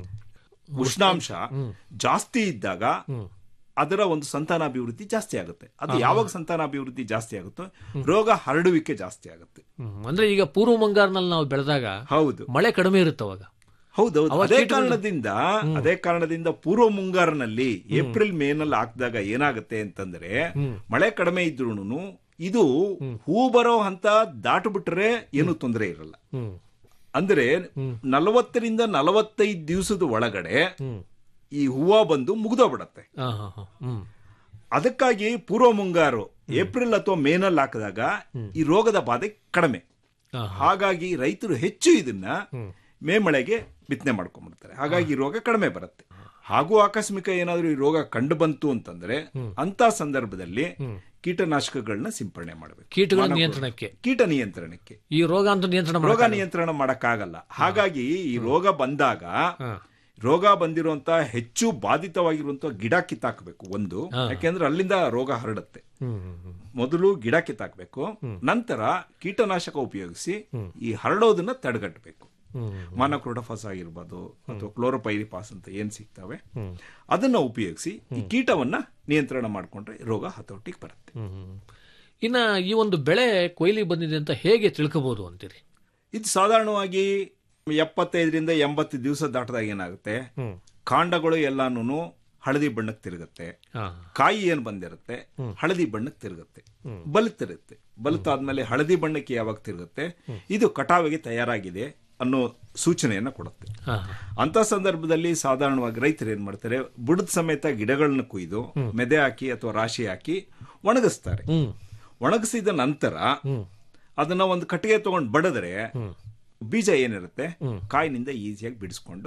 ಉಷ್ಣಾಂಶ ಜಾಸ್ತಿ ಇದ್ದಾಗ ಅದರ ಒಂದು ಸಂತಾನಾಭಿವೃದ್ಧಿ ಜಾಸ್ತಿ ಆಗುತ್ತೆ ಅದು ಯಾವಾಗ ಸಂತಾನಾಭಿವೃದ್ಧಿ ಜಾಸ್ತಿ ಆಗುತ್ತೋ ರೋಗ ಹರಡುವಿಕೆ ಜಾಸ್ತಿ ಆಗುತ್ತೆ ಹ್ಮ್. ಅಂದ್ರೆ ಈಗ ಪೂರ್ವ ಮುಂಗಾರಿನಲ್ಲಿ ನಾವು ಬೆಳೆದಾಗ ಹೌದು ಮಳೆ ಕಡಿಮೆ ಇರುತ್ತೆ ಅವಾಗ ಹೌದೌದು ಅದೇ ಕಾರಣದಿಂದ ಅದೇ ಕಾರಣದಿಂದ ಪೂರ್ವ ಮುಂಗಾರಿನಲ್ಲಿ ಏಪ್ರಿಲ್ ಮೇನಲ್ಲಿ ಹಾಕಿದಾಗ ಏನಾಗುತ್ತೆ ಅಂತಂದ್ರೆ ಮಳೆ ಕಡಿಮೆ ಇದ್ರೂನು ಇದು ಹೂ ಬರೋ ಹಂತ ದಾಟು ಬಿಟ್ರೆ ಏನು ತೊಂದರೆ ಇರಲ್ಲ ಹ್ಮ್ ಅಂದ್ರೆ ನಲವತ್ತರಿಂದ ನಲವತ್ತೈದು ದಿವಸದ ಒಳಗಡೆ ಹ್ಮ್ ಈ ಹೂವ ಬಂದು ಮುಗ್ದೋಗ್ಬಿಡತ್ತೆ ಆ, ಹಾ, ಹಾ. ಹ್ಮ್ ಅದಕ್ಕಾಗಿ ಪೂರ್ವ ಮುಂಗಾರು ಏಪ್ರಿಲ್ ಅಥವಾ ಮೇನಲ್ಲಿ ಹಾಕಿದಾಗ ಈ ರೋಗದ ಬಾಧೆ ಕಡಿಮೆ ಆ, ಹಾಗಾಗಿ ರೈತರು ಹೆಚ್ಚು ಇದನ್ನ ಮೇ ಮಳೆಗೆ ಬಿತ್ತನೆ ಮಾಡ್ಕೊಂಡ್ಬಿಡ್ತಾರೆ ಹಾಗಾಗಿ ಈ ರೋಗ ಕಡಿಮೆ ಬರುತ್ತೆ ಹಾಗೂ ಆಕಸ್ಮಿಕ ಏನಾದ್ರೂ ಈ ರೋಗ ಕಂಡು ಬಂತು ಅಂತಂದ್ರೆ ಅಂತ ಸಂದರ್ಭದಲ್ಲಿ ಕೀಟನಾಶಕಗಳನ್ನ ಸಿಂಪಡಣೆ ಮಾಡಬೇಕು ಕೀಟಗಳ ನಿಯಂತ್ರಣಕ್ಕೆ ಕೀಟ ನಿಯಂತ್ರಣಕ್ಕೆ ಈ ರೋಗ ಅಂತ ನಿಯಂತ್ರಣ ರೋಗ ಮಾಡಕ್ ನಿಯಂತ್ರಣ ಮಾಡಕ್ಕಾಗಲ್ಲ ಹಾಗಾಗಿ ಈ ರೋಗ ಬಂದಾಗ ಹಾ. ರೋಗ ಬಂದಿರುವಂತ ಹೆಚ್ಚು ಬಾಧಿತವಾಗಿರುವಂತ ಗಿಡ ಕಿತ್ತಾಕಬೇಕು ಒಂದು ಯಾಕೆಂದ್ರೆ ಅಲ್ಲಿಂದ ರೋಗ ಹರಡುತ್ತೆ ಹ್ಮ್ ಹ್ಮ್, ಹ್ಮ್. ಮೊದಲು ಗಿಡ ಕಿತ್ತಾಕ್ಬೇಕು ನಂತರ ಕೀಟನಾಶಕ ಉಪಯೋಗಿಸಿ ಈ ಹರಡೋದನ್ನ ತಡೆಗಟ್ಟಬೇಕು ಹ್ಮ್. ಮಾನಕ್ರೋಡಫಾಸ್ ಆಗಿರ್ಬೋದು ಅಥವಾ ಕ್ಲೋರೋಪೈರಿಪಾಸ್ ಅಂತ ಏನ್ ಸಿಗ್ತವೆ ಅದನ್ನ ಉಪಯೋಗಿಸಿ ಈ ಕೀಟವನ್ನ ನಿಯಂತ್ರಣ ಮಾಡಿಕೊಂಡ್ರೆ ರೋಗ ಹತೋಟಿಗೆ ಬರುತ್ತೆ ಹ್ಮ್, ಹ್ಮ್. ಇನ್ನ ಈ ಒಂದು ಬೆಳೆ ಕೊಯ್ಲಿಗೆ ಬಂದಿದೆ ಅಂತ ಹೇಗೆ ತಿಳ್ಕೋಬಹುದು ಅಂತೀರಿ ಇದು ಸಾಧಾರಣವಾಗಿ ಎಪ್ಪತ್ತೈದರಿಂದ ಎಂಬತ್ತು ದಿವಸ ದಾಟದಾಗ ಏನಾಗುತ್ತೆ ಕಾಂಡಗಳು ಎಲ್ಲಾನು ಹಳದಿ ಬಣ್ಣಕ್ಕೆ ತಿರುಗುತ್ತೆ ಹಾ. ಕಾಯಿ ಏನ್ ಬಂದಿರುತ್ತೆ ಹಳದಿ ಬಣ್ಣಕ್ಕೆ ತಿರುಗುತ್ತೆ ಬಲುತ್ತಿರುತ್ತೆ ಬಲುತ್ತಾದ್ಮೇಲೆ ಹಳದಿ ಬಣ್ಣಕ್ಕೆ ಯಾವಾಗ ತಿರುಗುತ್ತೆ ಇದು ಕಟಾವಿಗೆ ತಯಾರಾಗಿದೆ ಅನ್ನೋ ಸೂಚನೆಯನ್ನ ಕೊಡುತ್ತೆ ಹಾ. ಅಂತ ಸಂದರ್ಭದಲ್ಲಿ ಸಾಧಾರಣವಾಗಿ ರೈತರು ಏನ್ ಮಾಡ್ತಾರೆ ಬುಡದ ಸಮೇತ ಗಿಡಗಳನ್ನ ಕುಯ್ದು ಮೆದೆ ಹಾಕಿ ಅಥವಾ ರಾಶಿ ಹಾಕಿ ಒಣಗಿಸ್ತಾರೆ ಹ್ಮ್ ಒಣಗಿಸಿದ ನಂತರ ಅದನ್ನ ಒಂದು ಕಟ್ಟಿಗೆ ತಗೊಂಡು ಬಡದ್ರೆ ಬೀಜ ಏನಿರುತ್ತೆ ಕಾಯಿನಿಂದ ಈಸಿಯಾಗಿ ಬಿಡಿಸ್ಕೊಂಡು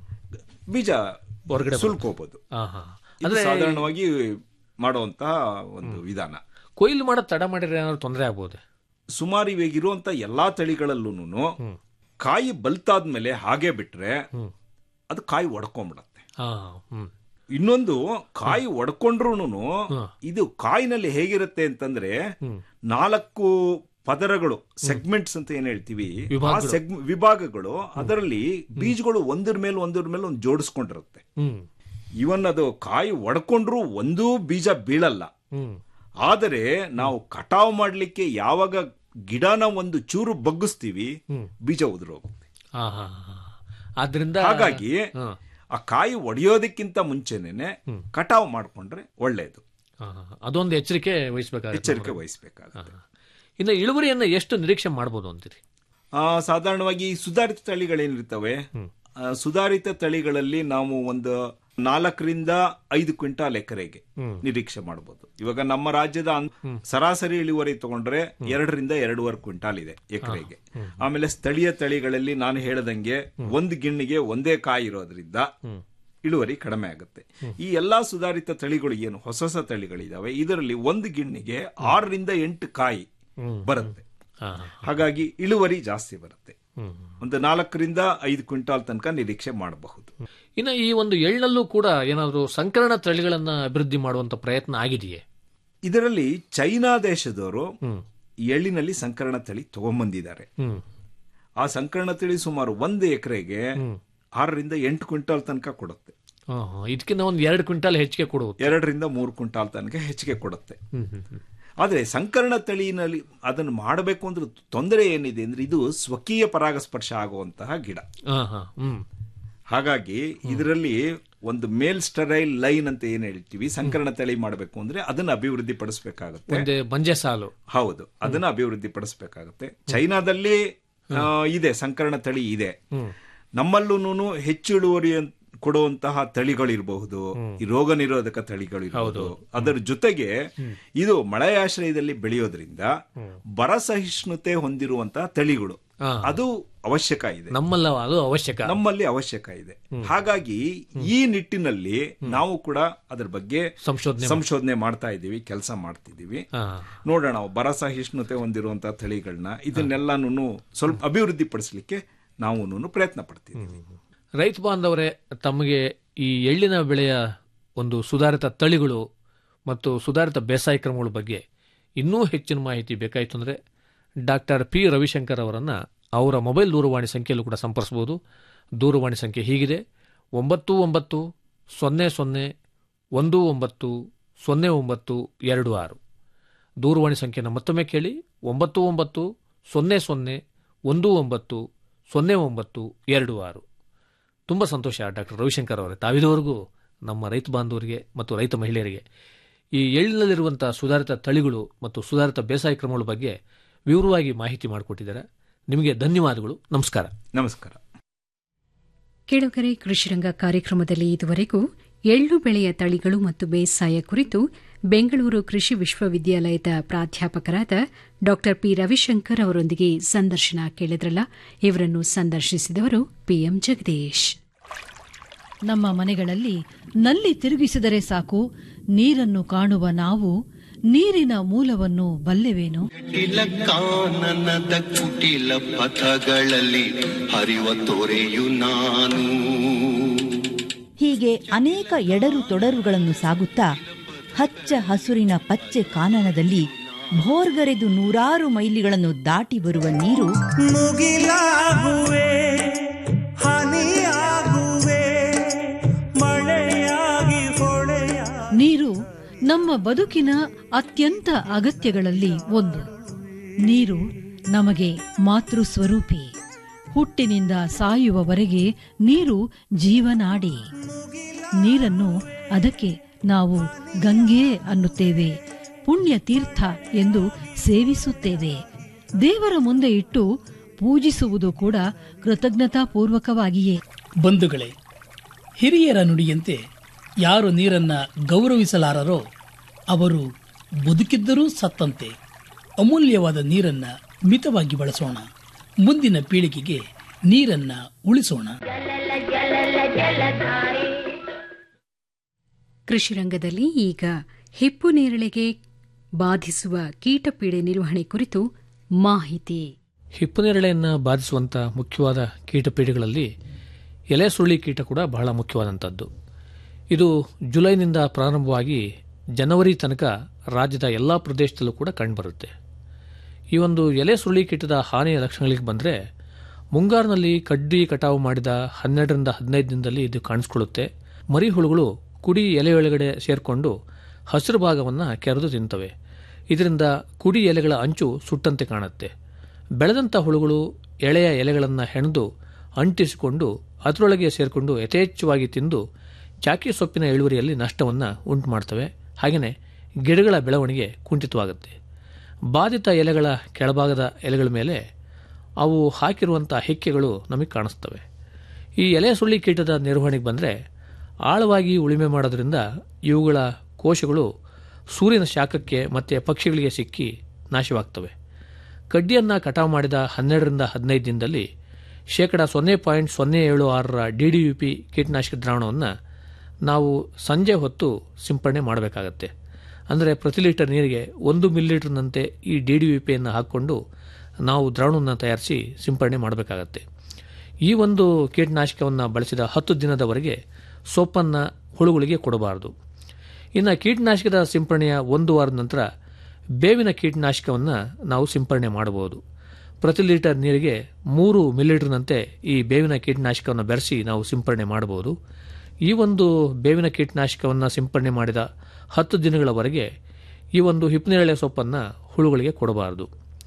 ಬೀಜ ಹೊರಗಡೆ ಸುಲ್ಕೋಬಹುದು ಹಾ, ಹಾ. ಇದು ಸಾಧಾರಣವಾಗಿ ಮಾಡುವಂತಹ ಒಂದು ವಿಧಾನ ಕೊಯ್ಲು ಮಾಡೋದು ತಡ ಮಾಡಿದ್ರೆ ಏನಾದ್ರು ತೊಂದರೆ ಆಗ್ಬೋದು ಸುಮಾರು ಇವಾಗ ಇರುವಂತ ಎಲ್ಲಾ ತಳಿಗಳಲ್ಲೂ ಕಾಯಿ ಬಲ್ತಾದ್ಮೇಲೆ ಹಾಗೆ ಬಿಟ್ರೆ ಅದು ಕಾಯಿ ಒಡ್ಕೊಂಡ್ಬಿಡತ್ತೆ ಹಾ ಹ್ಮ್ ಇನ್ನೊಂದು ಕಾಯಿ ಒಡ್ಕೊಂಡ್ರು ಇದು ಕಾಯಿನಲ್ಲಿ ಹೇಗಿರುತ್ತೆ ಅಂತಂದ್ರೆ ನಾಲ್ಕು ಪದರಗಳು ಸೆಗ್ಮೆಂಟ್ಸ್ ಅಂತ ಏನ್ ಹೇಳ್ತೀವಿ ಆ ಸೆಗ್- ವಿಭಾಗಗಳು ಅದರಲ್ಲಿ ಬೀಜಗಳು ಒಂದ್ರ ಮೇಲೆ ಒಂದ್ರ ಮೇಲೆ ಒಂದು ಜೋಡಿಸ್ಕೊಂಡಿರುತ್ತೆ ಹ್ಮ್ ಇವನ್ ಅದು ಕಾಯಿ ಒಡ್ಕೊಂಡ್ರು ಒಂದೂ ಬೀಜ ಬೀಳಲ್ಲ ಹ್ಮ್ ಆದರೆ ನಾವು ಕಟಾವು ಮಾಡ್ಲಿಕ್ಕೆ ಯಾವಾಗ ಗಿಡನ ಒಂದು ಚೂರು ಬಗ್ಗಿಸ್ತೀವಿ ಬೀಜ ಉದುರೋಗುತ್ತೆ ಹಾ ಹಾ ಹಾ. ಆದ್ರಿಂದ ಹಾಗಾಗಿ ಹಾ. ಆ ಕಾಯಿ ಒಡೆಯೋದಕ್ಕಿಂತ ಮುಂಚೆನೆ ಕಟಾವು ಮಾಡ್ಕೊಂಡ್ರೆ ಒಳ್ಳೆಯದು ಹಾ, ಹಾ. ಅದೊಂದು ಎಚ್ಚರಿಕೆ ವಹಿಸ್ಬೇಕಾಗುತ್ತೆ ಎಚ್ಚರಿಕೆ ವಹಿಸ್ಬೇಕಾಗುತ್ತೆ ಇನ್ನು ಇಳುವರಿಯನ್ನ ಎಷ್ಟು ನಿರೀಕ್ಷೆ ಮಾಡ್ಬೋದು ಅಂತೀರಿ ಆ, ಸಾಧಾರಣವಾಗಿ ಈ ಸುಧಾರಿತ ತಳಿಗಳೇನಿರ್ತವೆ ಆ, ಸುಧಾರಿತ ತಳಿಗಳಲ್ಲಿ ನಾವು ಒಂದು ನಾಲ್ಕರಿಂದ ಐದು ಕ್ವಿಂಟಾಲ್ ಎಕರೆಗೆ ನಿರೀಕ್ಷೆ ಮಾಡಬಹುದು ಇವಾಗ ನಮ್ಮ ರಾಜ್ಯದ ಅನ್- ಸರಾಸರಿ ಇಳುವರಿ ತಗೊಂಡ್ರೆ ಎರಡರಿಂದ ಎರಡೂವರೆ ಕ್ವಿಂಟಾಲ್ ಇದೆ ಎಕರೆಗೆ ಆಮೇಲೆ ಸ್ಥಳೀಯ ತಳಿಗಳಲ್ಲಿ ನಾನು ಹೇಳದಂಗೆ ಒಂದು ಗಿಣ್ಣಿಗೆ ಒಂದೇ ಕಾಯಿ ಇರೋದ್ರಿಂದ ಇಳುವರಿ ಕಡಿಮೆ ಆಗುತ್ತೆ ಈ ಎಲ್ಲಾ ಸುಧಾರಿತ ತಳಿಗಳು ಏನು ಹೊಸ ಹೊಸ ತಳಿಗಳಿದಾವೆ ಇದರಲ್ಲಿ ಒಂದು ಗಿಣ್ಣಿಗೆ ಆರರಿಂದ ಎಂಟು ಕಾಯಿ ಬರುತ್ತೆ ಹಾ ಹಾ. ಹಾಗಾಗಿ ಇಳುವರಿ ಜಾಸ್ತಿ ಬರುತ್ತೆ ಹ್ಮ್ ಒಂದು ನಾಲ್ಕರಿಂದ ಐದು ಕ್ವಿಂಟಾಲ್ ತನಕ ನಿರೀಕ್ಷೆ ಮಾಡಬಹುದು ಇನ್ನು ಈ ಒಂದು ಎಳ್ಳಲ್ಲೂ ಕೂಡ ಏನಾದರೂ ಸಂಕರಣ ತಳಿಗಳನ್ನ ಅಭಿವೃದ್ಧಿ ಮಾಡುವಂತ ಪ್ರಯತ್ನ ಆಗಿದೆಯೇ ಇದರಲ್ಲಿ ಚೈನಾ ದೇಶದವರು ಎಳ್ಳಿನಲ್ಲಿ ಸಂಕರಣ ತಳಿ ತಗೊಂಬಂದಿದ್ದಾರೆ ಹ್ಮ್ ಆ ಸಂಕರಣ ತಳಿ ಸುಮಾರು ಒಂದು ಎಕರೆಗೆ ಆರರಿಂದ ಎಂಟು ಕ್ವಿಂಟಾಲ್ ತನಕ ಕೊಡುತ್ತೆ ಹಾ, ಹಾ. ಇದಕ್ಕಿಂತ ಒಂದು ಎರಡು ಕ್ವಿಂಟಾಲ್ ಹೆಚ್ಚಿಗೆ ಕೊಡುವುದು ಎರಡರಿಂದ ಮೂರು ಕ್ವಿಂಟಾಲ್ ತನಕ ಹೆಚ್ಚಿಗೆ ಕೊಡುತ್ತೆ ಹ್ಮ್ ಹ್ಮ್ ಹ್ಮ್. ಆದ್ರೆ ಸಂಕರಣ ತಳಿನಲ್ಲಿ ಅದನ್ನು ಮಾಡಬೇಕು ಅಂದ್ರೆ ತೊಂದರೆ ಏನಿದೆ ಅಂದ್ರೆ ಇದು ಸ್ವಕೀಯ ಪರಾಗಸ್ಪರ್ಶ ಆಗುವಂತಹ ಗಿಡ ಹಾ ಹಾ ಹ್ಮ್ ಹಾಗಾಗಿ ಇದರಲ್ಲಿ ಒಂದು ಮೇಲ್ ಸ್ಟರೈಲ್ ಲೈನ್ ಅಂತ ಏನ್ ಹೇಳ್ತೀವಿ ಸಂಕರಣ ತಳಿ ಮಾಡಬೇಕು ಅಂದ್ರೆ ಅದನ್ನ ಅಭಿವೃದ್ಧಿ ಪಡಿಸಬೇಕಾಗುತ್ತೆ ಒಂದೇ ಬಂಜೆ ಸಾಲು ಹೌದು ಅದನ್ನ ಅಭಿವೃದ್ಧಿ ಪಡಿಸಬೇಕಾಗುತ್ತೆ ಚೈನಾದಲ್ಲಿ ಆ, ಇದೆ ಸಂಕರಣ ತಳಿ ಇದೆ ನಮ್ಮಲ್ಲೂ ಹೆಚ್ಚು ಇಳುವರಿ ಕೊಡುವಂತಹ ತಳಿಗಳಿರಬಹುದು ಈ ರೋಗ ನಿರೋಧಕ ತಳಿಗಳಿರಬಹುದು ಅದರ ಜೊತೆಗೆ ಇದು ಮಳೆಯಾಶ್ರಯದಲ್ಲಿ ಬೆಳೆಯೋದ್ರಿಂದ ಬರ ಸಹಿಷ್ಣುತೆ ಹೊಂದಿರುವಂತಹ ತಳಿಗಳು ಹಾ. ಅದು ಅವಶ್ಯಕ ಇದೆ ನಮ್ಮಲ್ಲ ಅದು ಅವಶ್ಯಕ ನಮ್ಮಲ್ಲಿ ಅವಶ್ಯಕ ಇದೆ ಹಾಗಾಗಿ ಈ ನಿಟ್ಟಿನಲ್ಲಿ ನಾವು ಕೂಡ ಅದರ ಬಗ್ಗೆ ಸಂಶೋಧನೆ ಸಂಶೋಧನೆ ಮಾಡ್ತಾ ಇದ್ದೀವಿ ಕೆಲಸ ಮಾಡ್ತಿದ್ದೀವಿ ಹಾ. ನೋಡೋಣ ಬರ ಸಹಿಷ್ಣುತೆ ಹೊಂದಿರುವಂತಹ ತಳಿಗಳನ್ನ ಇದನ್ನೆಲ್ಲಾನು ಸ್ವಲ್ಪ ಅಭಿವೃದ್ಧಿ ಪಡಿಸಲಿಕ್ಕೆ ನಾವು ಪ್ರಯತ್ನ ಪಡ್ತಿದ್ದೀವಿ ರೈತ ಬಾಂಧವರೇ ತಮಗೆ ಈ ಎಳ್ಳಿನ ಬೆಳೆಯ ಒಂದು ಸುಧಾರಿತ ತಳಿಗಳು ಮತ್ತು ಸುಧಾರಿತ ಬೇಸಾಯ ಕ್ರಮಗಳ ಬಗ್ಗೆ ಇನ್ನೂ ಹೆಚ್ಚಿನ ಮಾಹಿತಿ ಬೇಕಾಯಿತು ಅಂದರೆ ಡಾಕ್ಟರ್ ಪಿ ರವಿಶಂಕರ್ ಅವರನ್ನು ಅವರ ಮೊಬೈಲ್ ದೂರವಾಣಿ ಸಂಖ್ಯೆಯಲ್ಲೂ ಕೂಡ ಸಂಪರ್ಸ್ಬೋದು ದೂರವಾಣಿ ಸಂಖ್ಯೆ ಹೀಗಿದೆ ಒಂಬತ್ತು ಒಂಬತ್ತು ಸೊನ್ನೆ ಸೊನ್ನೆ ಒಂದು ಒಂಬತ್ತು ಸೊನ್ನೆ ಒಂಬತ್ತು ಎರಡು ಆರು ದೂರವಾಣಿ ಸಂಖ್ಯೆನ ಮತ್ತೊಮ್ಮೆ ಕೇಳಿ ಒಂಬತ್ತು ಒಂಬತ್ತು ಸೊನ್ನೆ ಸೊನ್ನೆ ಒಂದು ಒಂಬತ್ತು ಸೊನ್ನೆ ಒಂಬತ್ತು ಎರಡು ಆರು ತುಂಬ ಸಂತೋಷ ಡಾಕ್ಟರ್ ರವಿಶಂಕರ್ ಅವರೇ ತಾವಿದವರೆಗೂ ನಮ್ಮ ರೈತ ಬಾಂಧವರಿಗೆ ಮತ್ತು ರೈತ ಮಹಿಳೆಯರಿಗೆ ಈ ಎಳ್ಳಿನಲ್ಲಿರುವಂಥ ಸುಧಾರಿತ ತಳಿಗಳು ಮತ್ತು ಸುಧಾರಿತ ಬೇಸಾಯ ಕ್ರಮಗಳ ಬಗ್ಗೆ ವಿವರವಾಗಿ ಮಾಹಿತಿ ಮಾಡಿಕೊಟ್ಟಿದ್ದಾರೆ ನಿಮಗೆ ಧನ್ಯವಾದಗಳು ನಮಸ್ಕಾರ ನಮಸ್ಕಾರ ಕೆಳಗರೆ ಕೃಷಿರಂಗ ಕಾರ್ಯಕ್ರಮದಲ್ಲಿ ಇದುವರೆಗೂ ಎಳ್ಳು ಬೆಳೆಯ ತಳಿಗಳು ಮತ್ತು ಬೇಸಾಯ ಕುರಿತು ಬೆಂಗಳೂರು ಕೃಷಿ ವಿಶ್ವವಿದ್ಯಾಲಯದ ಪ್ರಾಧ್ಯಾಪಕರಾದ ಡಾ ಪಿ ರವಿಶಂಕರ್ ಅವರೊಂದಿಗೆ ಸಂದರ್ಶನ ಕೇಳಿದ್ರಲ್ಲ ಇವರನ್ನು ಸಂದರ್ಶಿಸಿದವರು ಪಿಎಂ ಜಗದೀಶ್ ನಮ್ಮ ಮನೆಗಳಲ್ಲಿ ನಲ್ಲಿ ತಿರುಗಿಸಿದರೆ ಸಾಕು ನೀರನ್ನು ಕಾಣುವ ನಾವು ನೀರಿನ ಮೂಲವನ್ನು ಬಲ್ಲೆವೇನು ಕುಟಿಲ ಕಾನನದ ಕುಟಿಲ ಪಥಗಳಲ್ಲಿ ಹರಿವ ತೊರೆಯು ನಾನು ಹೀಗೆ ಅನೇಕ ಎಡರು ತೊಡರುಗಳನ್ನು ಸಾಗುತ್ತಾ ಹಚ್ಚ ಹಸುರಿನ ಪಚ್ಚೆ ಕಾನನದಲ್ಲಿ ಭೋರ್ಗರೆದು ನೂರಾರು ಮೈಲಿಗಳನ್ನು ದಾಟಿ ಬರುವ ನೀರು ಮುಗಿಲಾಗುವೆ ಹನಿಯಾಗುವೆ ಮಳೆಯಾಗಿ ಹೊಳೆಯ ನೀರು ನಮ್ಮ ಬದುಕಿನ ಅತ್ಯಂತ ಅಗತ್ಯಗಳಲ್ಲಿ ಒಂದು ನೀರು ನಮಗೆ ಮಾತೃ ಸ್ವರೂಪಿ ಹುಟ್ಟಿನಿಂದ ಸಾಯುವವರೆಗೆ ನೀರು ಜೀವನಾಡಿ ನೀರನ್ನು ಅದಕ್ಕೆ ನಾವು ಗಂಗೆ ಅನ್ನುತ್ತೇವೆ ಪುಣ್ಯ ತೀರ್ಥ ಎಂದು ಸೇವಿಸುತ್ತೇವೆ ದೇವರ ಮುಂದೆ ಇಟ್ಟು ಪೂಜಿಸುವುದು ಕೂಡ ಕೃತಜ್ಞತಾಪೂರ್ವಕವಾಗಿಯೇ ಬಂಧುಗಳೇ ಹಿರಿಯರ ನುಡಿಯಂತೆ ಯಾರು ನೀರನ್ನ ಗೌರವಿಸಲಾರರೋ ಅವರು ಬದುಕಿದ್ದರೂ ಸತ್ತಂತೆ ಅಮೂಲ್ಯವಾದ ನೀರನ್ನ ಮಿತವಾಗಿ ಬಳಸೋಣ ಮುಂದಿನ ಪೀಳಿಗೆಗೆ ನೀರನ್ನ ಉಳಿಸೋಣ ಕೃಷಿರಂಗದಲ್ಲಿ ಈಗ ಹಿಪ್ಪು ನೇರಳೆಗೆ ಬಾಧಿಸುವ ಕೀಟಪೀಡೆ ನಿರ್ವಹಣೆ ಕುರಿತು ಮಾಹಿತಿ ಹಿಪ್ಪುನೇರಳೆಯನ್ನು ಬಾಧಿಸುವಂಥ ಮುಖ್ಯವಾದ ಕೀಟಪೀಡೆಗಳಲ್ಲಿ ಎಲೆ ಸುರುಳಿ ಕೀಟ ಕೂಡ ಬಹಳ ಮುಖ್ಯವಾದಂಥದ್ದು ಇದು ಜುಲೈನಿಂದ ಪ್ರಾರಂಭವಾಗಿ ಜನವರಿ ತನಕ ರಾಜ್ಯದ ಎಲ್ಲ ಪ್ರದೇಶದಲ್ಲೂ ಕೂಡ ಕಂಡುಬರುತ್ತೆ ಈ ಒಂದು ಎಲೆ ಸುರುಳಿ ಕೀಟದ ಹಾನಿಯ ಲಕ್ಷಣಗಳಿಗೆ ಬಂದರೆ ಮುಂಗಾರಿನಲ್ಲಿ ಕಡ್ಡಿ ಕಟಾವು ಮಾಡಿದ ಹನ್ನೆರಡರಿಂದ ಹದಿನೈದು ದಿನದಲ್ಲಿ ಇದು ಕಾಣಿಸ್ಕೊಳ್ಳುತ್ತೆ ಮರಿ ಹುಳುಗಳು ಕುಡಿ ಎಲೆ ಒಳಗಡೆ ಸೇರಿಕೊಂಡು ಹಸಿರು ಭಾಗವನ್ನು ಕೆರೆದು ತಿಂತವೆ ಇದರಿಂದ ಕುಡಿ ಎಲೆಗಳ ಅಂಚು ಸುಟ್ಟಂತೆ ಕಾಣುತ್ತೆ ಬೆಳೆದಂಥ ಹುಳುಗಳು ಎಳೆಯ ಎಲೆಗಳನ್ನು ಹೆಣೆದು ಅಂಟಿಸಿಕೊಂಡು ಅದರೊಳಗೆ ಸೇರಿಕೊಂಡು ಯಥೇಚ್ಛವಾಗಿ ತಿಂದು ಚಾಕಿ ಸೊಪ್ಪಿನ ಇಳುವರಿಯಲ್ಲಿ ನಷ್ಟವನ್ನು ಉಂಟು ಮಾಡ್ತವೆ ಹಾಗೆಯೇ ಗಿಡಗಳ ಬೆಳವಣಿಗೆ ಕುಂಠಿತವಾಗುತ್ತೆ ಬಾಧಿತ ಎಲೆಗಳ ಕೆಳಭಾಗದ ಎಲೆಗಳ ಮೇಲೆ ಅವು ಹಾಕಿರುವಂಥ ಹೆಕ್ಕೆಗಳು ನಮಗೆ ಕಾಣಿಸ್ತವೆ ಈ ಎಲೆ ಸುಳ್ಳಿ ಕೀಟದ ನಿರ್ವಹಣೆಗೆ ಬಂದರೆ ಆಳವಾಗಿ ಉಳುಮೆ ಮಾಡೋದ್ರಿಂದ ಇವುಗಳ ಕೋಶಗಳು ಸೂರ್ಯನ ಶಾಖಕ್ಕೆ ಮತ್ತು ಪಕ್ಷಿಗಳಿಗೆ ಸಿಕ್ಕಿ ನಾಶವಾಗ್ತವೆ ಕಡ್ಡಿಯನ್ನು ಕಟಾವು ಮಾಡಿದ ಹನ್ನೆರಡರಿಂದ ಹದಿನೈದು ದಿನದಲ್ಲಿ ಶೇಕಡ ಸೊನ್ನೆ ಪಾಯಿಂಟ್ ಸೊನ್ನೆ ಏಳು ಆರರ ಡಿ ಡಿ ಯು ಪಿ ಕೀಟನಾಶಕ ದ್ರಾವಣವನ್ನು ನಾವು ಸಂಜೆ ಹೊತ್ತು ಸಿಂಪಡಣೆ ಮಾಡಬೇಕಾಗತ್ತೆ ಅಂದರೆ ಪ್ರತಿ ಲೀಟರ್ ನೀರಿಗೆ ಒಂದು ಮಿಲಿಲೀಟರ್ನಂತೆ ಈ ಡಿ ಡಿ ಯು ಪಿಯನ್ನು ಹಾಕ್ಕೊಂಡು ನಾವು ದ್ರಾವಣವನ್ನು ತಯಾರಿಸಿ ಸಿಂಪಡಣೆ ಮಾಡಬೇಕಾಗತ್ತೆ ಈ ಒಂದು ಕೀಟನಾಶಕವನ್ನು ಬಳಸಿದ ಹತ್ತು ದಿನದವರೆಗೆ ಸೊಪ್ಪನ್ನು ಹುಳುಗಳಿಗೆ ಕೊಡಬಾರದು ಇನ್ನು ಕೀಟನಾಶಕದ ಸಿಂಪಡಣೆಯ ಒಂದು ವಾರದ ನಂತರ ಬೇವಿನ ಕೀಟನಾಶಕವನ್ನು ನಾವು ಸಿಂಪಡಣೆ ಮಾಡಬಹುದು ಪ್ರತಿ ಲೀಟರ್ ನೀರಿಗೆ ಮೂರು ಮಿಲಿಲೀಟರ್ನಂತೆ ಈ ಬೇವಿನ ಕೀಟನಾಶಕವನ್ನು ಬೆರೆಸಿ ನಾವು ಸಿಂಪಡಣೆ ಮಾಡಬಹುದು ಈ ಒಂದು ಬೇವಿನ ಕೀಟನಾಶಕವನ್ನು ಸಿಂಪಡಣೆ ಮಾಡಿದ ಹತ್ತು ದಿನಗಳವರೆಗೆ ಈ ಒಂದು ಹಿಪ್ಪನೇರಳೆ ಸೊಪ್ಪನ್ನು ಹುಳುಗಳಿಗೆ ಕೊಡಬಾರದು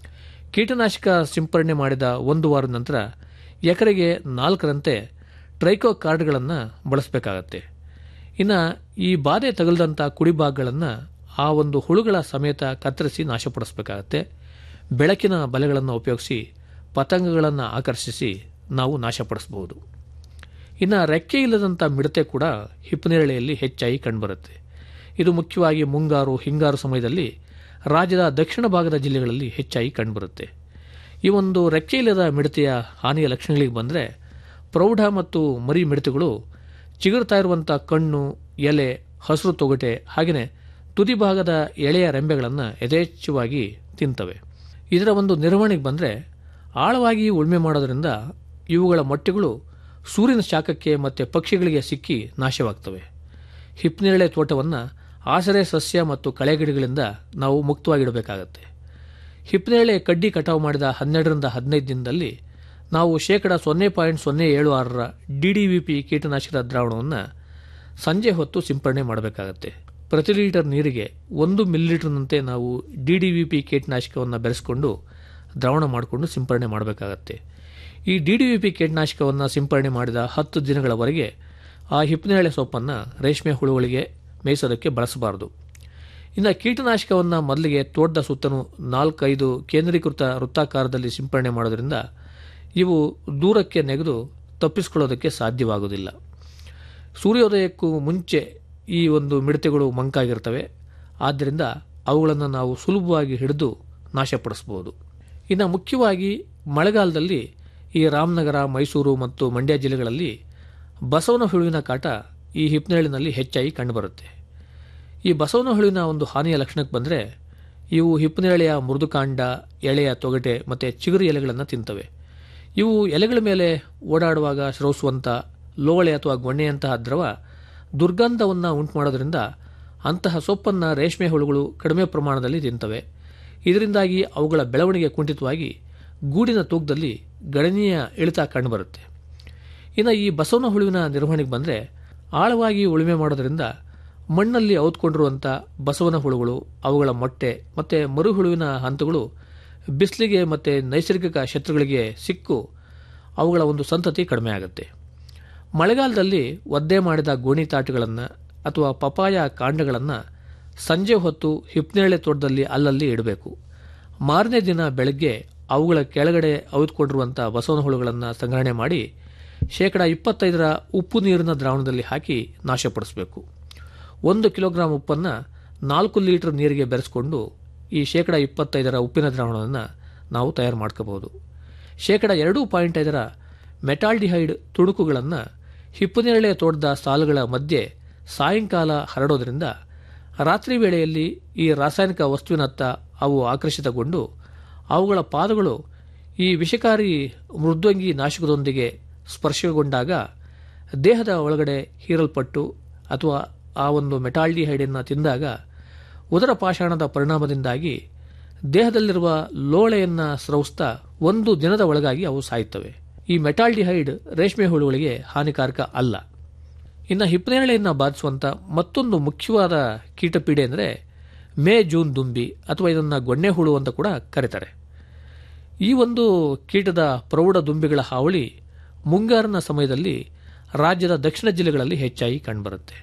ಕೀಟನಾಶಕ ಸಿಂಪಡಣೆ ಮಾಡಿದ ಒಂದು ವಾರದ ನಂತರ ಎಕರೆಗೆ ನಾಲ್ಕರಂತೆ ಟ್ರೈಕೋ ಕಾರ್ಡ್ಗಳನ್ನು ಬಳಸಬೇಕಾಗತ್ತೆ ಇನ್ನು ಈ ಬಾಧೆ ತಗಲ್ದಂಥ ಕುಡಿಭಾಗಗಳನ್ನು ಆ ಒಂದು ಹುಳುಗಳ ಸಮೇತ ಕತ್ತರಿಸಿ ನಾಶಪಡಿಸಬೇಕಾಗತ್ತೆ ಬೆಳಕಿನ ಬಲೆಗಳನ್ನು ಉಪಯೋಗಿಸಿ ಪತಂಗಗಳನ್ನು ಆಕರ್ಷಿಸಿ ನಾವು ನಾಶಪಡಿಸಬಹುದು ಇನ್ನು ರೆಕ್ಕೆ ಇಲ್ಲದಂಥ ಮಿಡತೆ ಕೂಡ ಹಿಪ್ಪನೇರಳೆಯಲ್ಲಿ ಹೆಚ್ಚಾಗಿ ಕಂಡುಬರುತ್ತೆ ಇದು ಮುಖ್ಯವಾಗಿ ಮುಂಗಾರು ಹಿಂಗಾರು ಸಮಯದಲ್ಲಿ ರಾಜ್ಯದ ದಕ್ಷಿಣ ಭಾಗದ ಜಿಲ್ಲೆಗಳಲ್ಲಿ ಹೆಚ್ಚಾಗಿ ಕಂಡುಬರುತ್ತೆ ಈ ಒಂದು ರೆಕ್ಕೆ ಇಲ್ಲದ ಮಿಡತೆಯ ಹಾನಿಯ ಲಕ್ಷಣಗಳಿಗೆ ಬಂದರೆ ಪ್ರೌಢ ಮತ್ತು ಮರಿ ಮಿಡತೆಗಳು ಚಿಗುರುತ್ತಾ ಇರುವಂಥ ಕಣ್ಣು ಎಲೆ ಹಸಿರು ತೊಗಟೆ ಹಾಗೆಯೇ ತುದಿ ಭಾಗದ ಎಳೆಯ ರೆಂಬೆಗಳನ್ನು ಯಥೇಚ್ಛವಾಗಿ ತಿಂತವೆ ಇದರ ಒಂದು ನಿರ್ವಹಣೆಗೆ ಬಂದರೆ ಆಳವಾಗಿ ಉಳುಮೆ ಮಾಡೋದರಿಂದ ಇವುಗಳ ಮೊಟ್ಟೆಗಳು ಸೂರ್ಯನ ಶಾಖಕ್ಕೆ ಮತ್ತು ಪಕ್ಷಿಗಳಿಗೆ ಸಿಕ್ಕಿ ನಾಶವಾಗ್ತವೆ ಹಿಪ್ನೇರಳೆ ತೋಟವನ್ನು ಆಸರೆ ಸಸ್ಯ ಮತ್ತು ಕಳೆಗಿಡಗಳಿಂದ ನಾವು ಮುಕ್ತವಾಗಿಡಬೇಕಾಗತ್ತೆ ಹಿಪ್ನೇರಳೆ ಕಡ್ಡಿ ಕಟಾವು ಮಾಡಿದ ಹನ್ನೆರಡರಿಂದ ಹದಿನೈದು ದಿನದಲ್ಲಿ ನಾವು ಶೇಕಡ ಸೊನ್ನೆ ಪಾಯಿಂಟ್ ಸೊನ್ನೆ ಏಳು ಆರರ ಡಿ ಡಿ ವಿ ಪಿ ಕೀಟನಾಶಕದ ದ್ರಾವಣವನ್ನು ಸಂಜೆ ಹೊತ್ತು ಸಿಂಪಡಣೆ ಮಾಡಬೇಕಾಗತ್ತೆ ಪ್ರತಿ ಲೀಟರ್ ನೀರಿಗೆ ಒಂದು ಮಿಲಿಲೀಟರ್ನಂತೆ ನಾವು ಡಿ ಡಿ ವಿ ಪಿ ಕೀಟನಾಶಕವನ್ನು ಬೆರೆಸಿಕೊಂಡು ದ್ರಾವಣ ಮಾಡಿಕೊಂಡು ಸಿಂಪಡಣೆ ಮಾಡಬೇಕಾಗತ್ತೆ ಈ ಡಿ ಡಿ ವಿ ಪಿ ಕೀಟನಾಶಕವನ್ನು ಸಿಂಪಡಣೆ ಮಾಡಿದ ಹತ್ತು ದಿನಗಳವರೆಗೆ ಆ ಹಿಪ್ಪನೇರಳೆ ಸೊಪ್ಪನ್ನು ರೇಷ್ಮೆ ಹುಳುಗಳಿಗೆ ಮೇಯಿಸೋದಕ್ಕೆ ಬಳಸಬಾರದು ಇನ್ನು ಕೀಟನಾಶಕವನ್ನು ಮೊದಲಿಗೆ ತೋಟದ ಸುತ್ತಲೂ ನಾಲ್ಕೈದು ಕೇಂದ್ರೀಕೃತ ವೃತ್ತಾಕಾರದಲ್ಲಿ ಸಿಂಪಡಣೆ ಮಾಡೋದ್ರಿಂದ ಇವು ದೂರಕ್ಕೆ ನೆಗೆದು ತಪ್ಪಿಸಿಕೊಳ್ಳೋದಕ್ಕೆ ಸಾಧ್ಯವಾಗುವುದಿಲ್ಲ ಸೂರ್ಯೋದಯಕ್ಕೂ ಮುಂಚೆ ಈ ಒಂದು ಮಿಡತೆಗಳು ಮಂಕಾಗಿರ್ತವೆ ಆದ್ದರಿಂದ ಅವುಗಳನ್ನು ನಾವು ಸುಲಭವಾಗಿ ಹಿಡಿದು ನಾಶಪಡಿಸಬಹುದು ಇನ್ನು ಮುಖ್ಯವಾಗಿ ಮಳೆಗಾಲದಲ್ಲಿ ಈ ರಾಮನಗರ ಮೈಸೂರು ಮತ್ತು ಮಂಡ್ಯ ಜಿಲ್ಲೆಗಳಲ್ಲಿ ಬಸವನ ಹುಳುವಿನ ಕಾಟ ಈ ಹಿಪ್ನೇಳಿನಲ್ಲಿ ಹೆಚ್ಚಾಗಿ ಕಂಡುಬರುತ್ತೆ ಈ ಬಸವನ ಹುಳುವಿನ ಒಂದು ಹಾನಿಯ ಲಕ್ಷಣಕ್ಕೆ ಬಂದರೆ ಇವು ಹಿಪ್ಪನೇಳೆಯ ಮೃದುಕಾಂಡ ಎಳೆಯ ತೊಗಟೆ ಮತ್ತು ಚಿಗುರು ಎಲೆಗಳನ್ನು ತಿಂತವೆ ಇವು ಎಲೆಗಳ ಮೇಲೆ ಓಡಾಡುವಾಗ ಸ್ರವಿಸುವಂಥ ಲೋಳೆ ಅಥವಾ ಗೊಣ್ಣೆಯಂತಹ ದ್ರವ ದುರ್ಗಂಧವನ್ನು ಉಂಟು ಮಾಡೋದ್ರಿಂದ ಅಂತಹ ಸೊಪ್ಪನ್ನು ರೇಷ್ಮೆ ಹುಳುಗಳು ಕಡಿಮೆ ಪ್ರಮಾಣದಲ್ಲಿ ತಿಂತವೆ ಇದರಿಂದಾಗಿ ಅವುಗಳ ಬೆಳವಣಿಗೆ ಕುಂಠಿತವಾಗಿ ಗೂಡಿನ ತೂಕದಲ್ಲಿ ಗಣನೀಯ ಇಳಿತ ಕಂಡುಬರುತ್ತೆ ಇನ್ನು ಈ ಬಸವನ ಹುಳುವಿನ ನಿರ್ವಹಣೆಗೆ ಬಂದರೆ ಆಳವಾಗಿ ಉಳುಮೆ ಮಾಡೋದ್ರಿಂದ ಮಣ್ಣಲ್ಲಿ ಔತ್ಕೊಂಡಿರುವಂಥ ಬಸವನ ಹುಳುಗಳು ಅವುಗಳ ಮೊಟ್ಟೆ ಮತ್ತು ಮರುಹುಳುವಿನ ಹಂತಗಳು ಬಿಸಿಲಿಗೆ ಮತ್ತು ನೈಸರ್ಗಿಕ ಶತ್ರುಗಳಿಗೆ ಸಿಕ್ಕು ಅವುಗಳ ಒಂದು ಸಂತತಿ ಕಡಿಮೆ ಆಗುತ್ತೆ ಮಳೆಗಾಲದಲ್ಲಿ ಒದ್ದೆ ಮಾಡಿದ ಗೋಣಿ ತಾಟುಗಳನ್ನು ಅಥವಾ ಪಪಾಯ ಕಾಂಡಗಳನ್ನು ಸಂಜೆ ಹೊತ್ತು ಹಿಪ್ನೇಳೆ ತೋಟದಲ್ಲಿ ಅಲ್ಲಲ್ಲಿ ಇಡಬೇಕು ಮಾರನೇ ದಿನ ಬೆಳಗ್ಗೆ ಅವುಗಳ ಕೆಳಗಡೆ ಅವಿದುಕೊಂಡಿರುವಂಥ ಬಸವನ ಹುಳುಗಳನ್ನು ಸಂಗ್ರಹಣೆ ಮಾಡಿ ಶೇಕಡ ಇಪ್ಪತ್ತೈದರ ಉಪ್ಪು ನೀರಿನ ದ್ರಾವಣದಲ್ಲಿ ಹಾಕಿ ನಾಶಪಡಿಸಬೇಕು ಒಂದು ಕಿಲೋಗ್ರಾಂ ಉಪ್ಪನ್ನು ನಾಲ್ಕು ಲೀಟರ್ ನೀರಿಗೆ ಬೆರೆಸ್ಕೊಂಡು ಈ ಶೇಕಡ ಇಪ್ಪತ್ತೈದರ ಉಪ್ಪಿನ ದ್ರಾವಣವನ್ನು ನಾವು ತಯಾರು ಮಾಡ್ಕೋಬಹುದು ಶೇಕಡ ಎರಡು ಪಾಯಿಂಟ್ ಐದರ ಮೆಟಾಲ್ಡಿಹೈಡ್ ತುಣುಕುಗಳನ್ನು ಹಿಪ್ಪನೇರಳೆ ತೋಟದ ಸಾಲುಗಳ ಮಧ್ಯೆ ಸಾಯಂಕಾಲ ಹರಡೋದ್ರಿಂದ ರಾತ್ರಿ ವೇಳೆಯಲ್ಲಿ ಈ ರಾಸಾಯನಿಕ ವಸ್ತುವಿನತ್ತ ಅವು ಆಕರ್ಷಿತಗೊಂಡು ಅವುಗಳ ಪಾದಗಳು ಈ ವಿಷಕಾರಿ ಮೃದ್ವಂಗಿ ನಾಶಕದೊಂದಿಗೆ ಸ್ಪರ್ಶಗೊಂಡಾಗ ದೇಹದ ಒಳಗಡೆ ಹೀರಲ್ಪಟ್ಟು ಅಥವಾ ಆ ಒಂದು ಮೆಟಾಲ್ಡಿಹೈಡನ್ನು ತಿಂದಾಗ ಉದರ ಪಾಷಾಣದ ಪರಿಣಾಮದಿಂದಾಗಿ ದೇಹದಲ್ಲಿರುವ ಲೋಳೆಯನ್ನು ಸ್ರವಿಸ್ತಾ ಒಂದು ದಿನದ ಒಳಗಾಗಿ ಅವು ಸಾಯುತ್ತವೆ ಈ ಮೆಟಾಲ್ಡಿಹೈಡ್ ರೇಷ್ಮೆ ಹುಳುಗಳಿಗೆ ಹಾನಿಕಾರಕ ಅಲ್ಲ ಇನ್ನು ಹಿಪ್ಪನೇರಳೆಯನ್ನು ಬಾಧಿಸುವಂಥ ಮತ್ತೊಂದು ಮುಖ್ಯವಾದ ಕೀಟಪೀಡೆ ಅಂದರೆ ಮೇ ಜೂನ್ ದುಂಬಿ ಅಥವಾ ಇದನ್ನು ಗೊಣ್ಣೆ ಹುಳು ಅಂತ ಕೂಡ ಕರೀತಾರೆ ಈ ಒಂದು ಕೀಟದ ಪ್ರೌಢ ದುಂಬಿಗಳ ಹಾವಳಿ ಮುಂಗಾರಿನ ಸಮಯದಲ್ಲಿ ರಾಜ್ಯದ ದಕ್ಷಿಣ ಜಿಲ್ಲೆಗಳಲ್ಲಿ ಹೆಚ್ಚಾಗಿ ಕಂಡುಬರುತ್ತೆ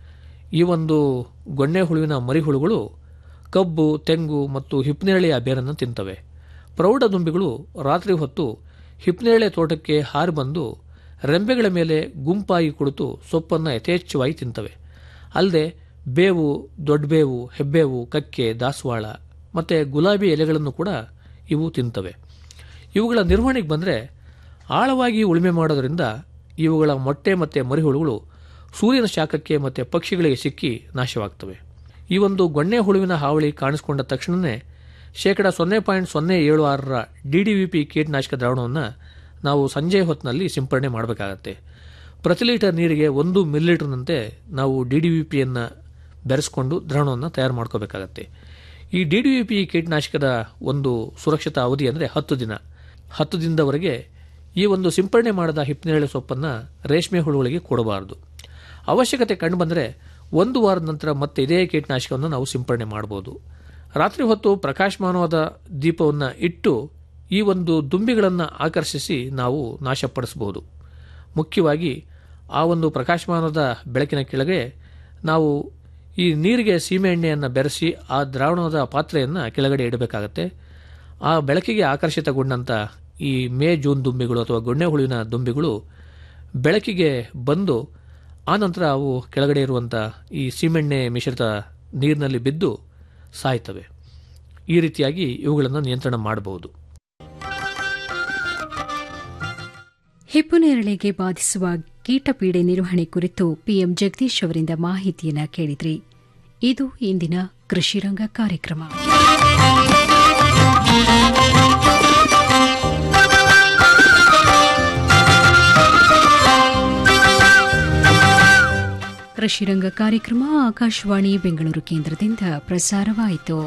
ಈ ಒಂದು ಗೊಣ್ಣೆ ಹುಳುವಿನ ಮರಿಹುಳುಗಳು ಕಬ್ಬು ತೆಂಗು ಮತ್ತು ಹಿಪ್ನೇರಳೆಯ ಬೇರನ್ನು ತಿಂತವೆ ಪ್ರೌಢ ದುಂಬಿಗಳು ರಾತ್ರಿ ಹೊತ್ತು ಹಿಪ್ನೇರಳೆ ತೋಟಕ್ಕೆ ಹಾರಿ ಬಂದು ರೆಂಬೆಗಳ ಮೇಲೆ ಗುಂಪಾಗಿ ಕುಳಿತು ಸೊಪ್ಪನ್ನು ಯಥೇಚ್ಛವಾಗಿ ತಿಂತವೆ ಅಲ್ಲದೆ ಬೇವು ದೊಡ್ಡಬೇವು ಹೆಬ್ಬೇವು ಕಕ್ಕೆ ದಾಸವಾಳ ಮತ್ತು ಗುಲಾಬಿ ಎಲೆಗಳನ್ನು ಕೂಡ ಇವು ತಿಂತವೆ ಇವುಗಳ ನಿರ್ವಹಣೆಗೆ ಬಂದರೆ ಆಳವಾಗಿ ಉಳುಮೆ ಮಾಡೋದರಿಂದ ಇವುಗಳ ಮೊಟ್ಟೆ ಮತ್ತು ಮರಿಹುಳುಗಳು ಸೂರ್ಯನ ಶಾಖಕ್ಕೆ ಮತ್ತು ಪಕ್ಷಿಗಳಿಗೆ ಸಿಕ್ಕಿ ನಾಶವಾಗ್ತವೆ ಈ ಒಂದು ಗೊಣ್ಣೆ ಹುಳುವಿನ ಹಾವಳಿ ಕಾಣಿಸಿಕೊಂಡ ತಕ್ಷಣವೇ ಶೇಕಡ ಸೊನ್ನೆ ಪಾಯಿಂಟ್ ಸೊನ್ನೆ ಏಳು ಆರರ ಡಿ ಡಿ ವಿ ಪಿ ಕೀಟನಾಶಕ ದ್ರಾವಣವನ್ನು ನಾವು ಸಂಜೆ ಹೊತ್ತಿನಲ್ಲಿ ಸಿಂಪಡಣೆ ಮಾಡಬೇಕಾಗತ್ತೆ ಪ್ರತಿ ಲೀಟರ್ ನೀರಿಗೆ ಒಂದು ಮಿಲಿಲೀಟರ್ನಂತೆ ನಾವು ಡಿ ಡಿ ವಿ ಪಿಯನ್ನು ಬೆರೆಸ್ಕೊಂಡು ದ್ರಾವಣವನ್ನು ತಯಾರು ಮಾಡ್ಕೋಬೇಕಾಗತ್ತೆ ಈ ಡಿ ಡಿ ವಿ ಪಿ ಕೀಟನಾಶಕದ ಒಂದು ಸುರಕ್ಷತಾ ಅವಧಿ ಅಂದರೆ ಹತ್ತು ದಿನ ಹತ್ತು ದಿನದವರೆಗೆ ಈ ಒಂದು ಸಿಂಪಡಣೆ ಮಾಡಿದ ಹಿಪ್ಪನೇರಳೆ ಸೊಪ್ಪನ್ನು ರೇಷ್ಮೆ ಹುಳುಗಳಿಗೆ ಕೊಡಬಾರದು ಅವಶ್ಯಕತೆ ಕಂಡುಬಂದರೆ ಒಂದು ವಾರದ ನಂತರ ಮತ್ತೆ ಇದೇ ಕೀಟನಾಶಕವನ್ನು ನಾವು ಸಿಂಪಡಣೆ ಮಾಡಬಹುದು ರಾತ್ರಿ ಹೊತ್ತು ಪ್ರಕಾಶಮಾನವಾದ ದೀಪವನ್ನು ಇಟ್ಟು ಈ ಒಂದು ದುಂಬಿಗಳನ್ನು ಆಕರ್ಷಿಸಿ ನಾವು ನಾಶಪಡಿಸಬಹುದು ಮುಖ್ಯವಾಗಿ ಆ ಒಂದು ಪ್ರಕಾಶಮಾನದ ಬೆಳಕಿನ ಕೆಳಗೆ ನಾವು ಈ ನೀರಿಗೆ ಸೀಮೆ ಎಣ್ಣೆಯನ್ನು ಬೆರೆಸಿ ಆ ದ್ರಾವಣದ ಪಾತ್ರೆಯನ್ನು ಕೆಳಗಡೆ ಇಡಬೇಕಾಗತ್ತೆ ಆ ಬೆಳಕಿಗೆ ಆಕರ್ಷಿತಗೊಂಡಂಥ ಈ ಮೇ ಜೂನ್ ದುಂಬಿಗಳು ಅಥವಾ ಗೊಣ್ಣೆ ಹುಳುವಿನ ದುಂಬಿಗಳು ಬೆಳಕಿಗೆ ಬಂದು ಆನಂತರ ಅವು ಕೆಳಗಡೆ ಇರುವಂಥ ಈ ಸೀಮೆಣ್ಣೆ ಮಿಶ್ರಿತ ನೀರಿನಲ್ಲಿ ಬಿದ್ದು ಸಾಯ್ತವೆ ಈ ರೀತಿಯಾಗಿ ಇವುಗಳನ್ನು ನಿಯಂತ್ರಣ ಮಾಡಬಹುದು ಹಿಪ್ಪುನೇರಳೆಗೆ ಬಾಧಿಸುವ ಕೀಟಪೀಡೆ ನಿರ್ವಹಣೆ ಕುರಿತು ಪಿಎಂ ಜಗದೀಶ್ ಅವರಿಂದ ಮಾಹಿತಿಯನ್ನ ಕೇಳಿದ್ರಿ ಇದು ಇಂದಿನ ಕೃಷಿರಂಗ ಕಾರ್ಯಕ್ರಮ ಕೃಷಿರಂಗ ಕಾರ್ಯಕ್ರಮ ಆಕಾಶವಾಣಿ ಬೆಂಗಳೂರು ಕೇಂದ್ರದಿಂದ ಪ್ರಸಾರವಾಯಿತು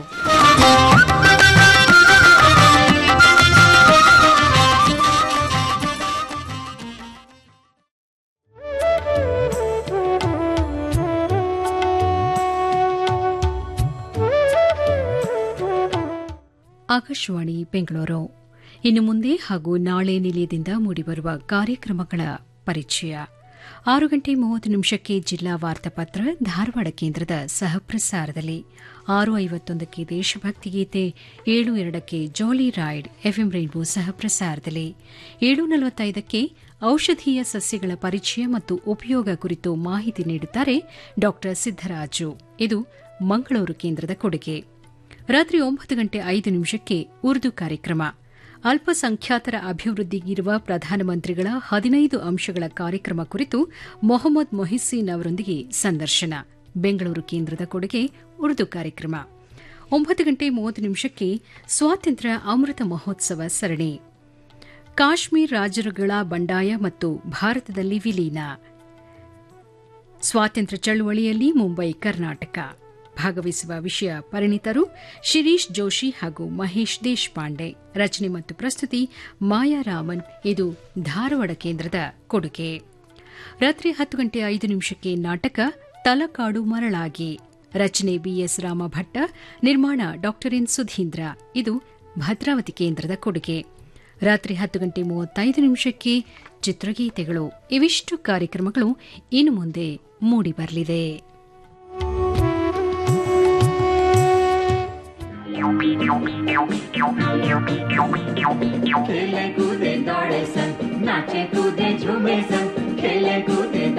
ಆಕಾಶವಾಣಿ ಬೆಂಗಳೂರು ಇನ್ನು ಮುಂದೆ ಹಾಗೂ ನಾಳೆ ನಿಲಯದಿಂದ ಮೂಡಿಬರುವ ಕಾರ್ಯಕ್ರಮಗಳ ಪರಿಚಯ ಆರು ಗಂಟೆ ಮೂವತ್ತು ನಿಮಿಷಕ್ಕೆ ಜಿಲ್ಲಾ ವಾರ್ತಾಪತ್ರ ಧಾರವಾಡ ಕೇಂದ್ರದ ಸಹಪ್ರಸಾರದಲ್ಲಿ ಆರು ಐವತ್ತೊಂದಕ್ಕೆ ದೇಶಭಕ್ತಿ ಗೀತೆ ಏಳು ಎರಡಕ್ಕೆ ಜಾಲಿ ರೈಡ್ ಎಫ್ಎಂ ರೈನ್ಬೋ ಸಹಪ್ರಸಾರದಲ್ಲಿ ಏಳು ನಲವತ್ತೈದಕ್ಕೆ ಔಷಧೀಯ ಸಸ್ಯಗಳ ಪರಿಚಯ ಮತ್ತು ಉಪಯೋಗ ಕುರಿತು ಮಾಹಿತಿ ನೀಡುತ್ತಾರೆ ಡಾ ಸಿದ್ದರಾಜು ಇದು ಮಂಗಳೂರು ಕೇಂದ್ರದ ಕೊಡುಗೆ ರಾತ್ರಿ ಒಂಬತ್ತು ಗಂಟೆ ಐದು ನಿಮಿಷಕ್ಕೆ ಉರ್ದು ಕಾರ್ಯಕ್ರಮ ಅಲ್ಪಸಂಖ್ಯಾತರ ಅಭಿವೃದ್ಧಿಗಿರುವ ಪ್ರಧಾನಮಂತ್ರಿಗಳ ಹದಿನೈದು ಅಂಶಗಳ ಕಾರ್ಯಕ್ರಮ ಕುರಿತು ಮೊಹಮ್ಮದ್ ಮೊಹಿಸೀನ್ ಅವರೊಂದಿಗೆ ಸಂದರ್ಶನ ಬೆಂಗಳೂರು ಕೇಂದ್ರದ ಕೊಡುಗೆ ಉರ್ದು ಕಾರ್ಯಕ್ರಮ ಒಂಬತ್ತು ಗಂಟೆ ಮೂವತ್ತು ನಿಮಿಷಕ್ಕೆ ಸ್ವಾತಂತ್ರ್ಯ ಅಮೃತ ಮಹೋತ್ಸವ ಸರಣಿ ಕಾಶ್ಮೀರ್ ರಾಜರುಗಳ ಬಂಡಾಯ ಮತ್ತು ಭಾರತದಲ್ಲಿ ವಿಲೀನ ಸ್ವಾತಂತ್ರ್ಯ ಚಳುವಳಿಯಲ್ಲಿ ಮುಂಬೈ ಕರ್ನಾಟಕ ಭಾಗವಹಿಸುವ ವಿಷಯ ಪರಿಣಿತರು ಶಿರೀಶ್ ಜೋಶಿ ಹಾಗೂ ಮಹೇಶ್ ದೇಶಪಾಂಡೆ ರಚನೆ ಮತ್ತು ಪ್ರಸ್ತುತಿ ಮಾಯಾರಾಮನ್ ಇದು ಧಾರವಾಡ ಕೇಂದ್ರದ ಕೊಡುಗೆ ರಾತ್ರಿ ಹತ್ತು ಗಂಟೆ ಐದು ನಿಮಿಷಕ್ಕೆ ನಾಟಕ ತಲಕಾಡು ಮರಳಾಗಿ ರಚನೆ ಬಿಎಸ್ ರಾಮಭಟ್ಟ ನಿರ್ಮಾಣ ಡಾ ಎನ್ ಸುಧೀಂದ್ರ ಇದು ಭದ್ರಾವತಿ ಕೇಂದ್ರದ ಕೊಡುಗೆ ರಾತ್ರಿ ಹತ್ತು ಗಂಟೆ ಮೂವತ್ತೈದು ನಿಮಿಷಕ್ಕೆ ಚಿತ್ರಗೀತೆಗಳು ಇವಿಷ್ಟು ಕಾರ್ಯಕ್ರಮಗಳು ಇನ್ನು ಮುಂದೆ ಮೂಡಿಬರಲಿದೆ खेले कूदे दौड़े सन नाचे कूदे झूमे सन खेले कूदे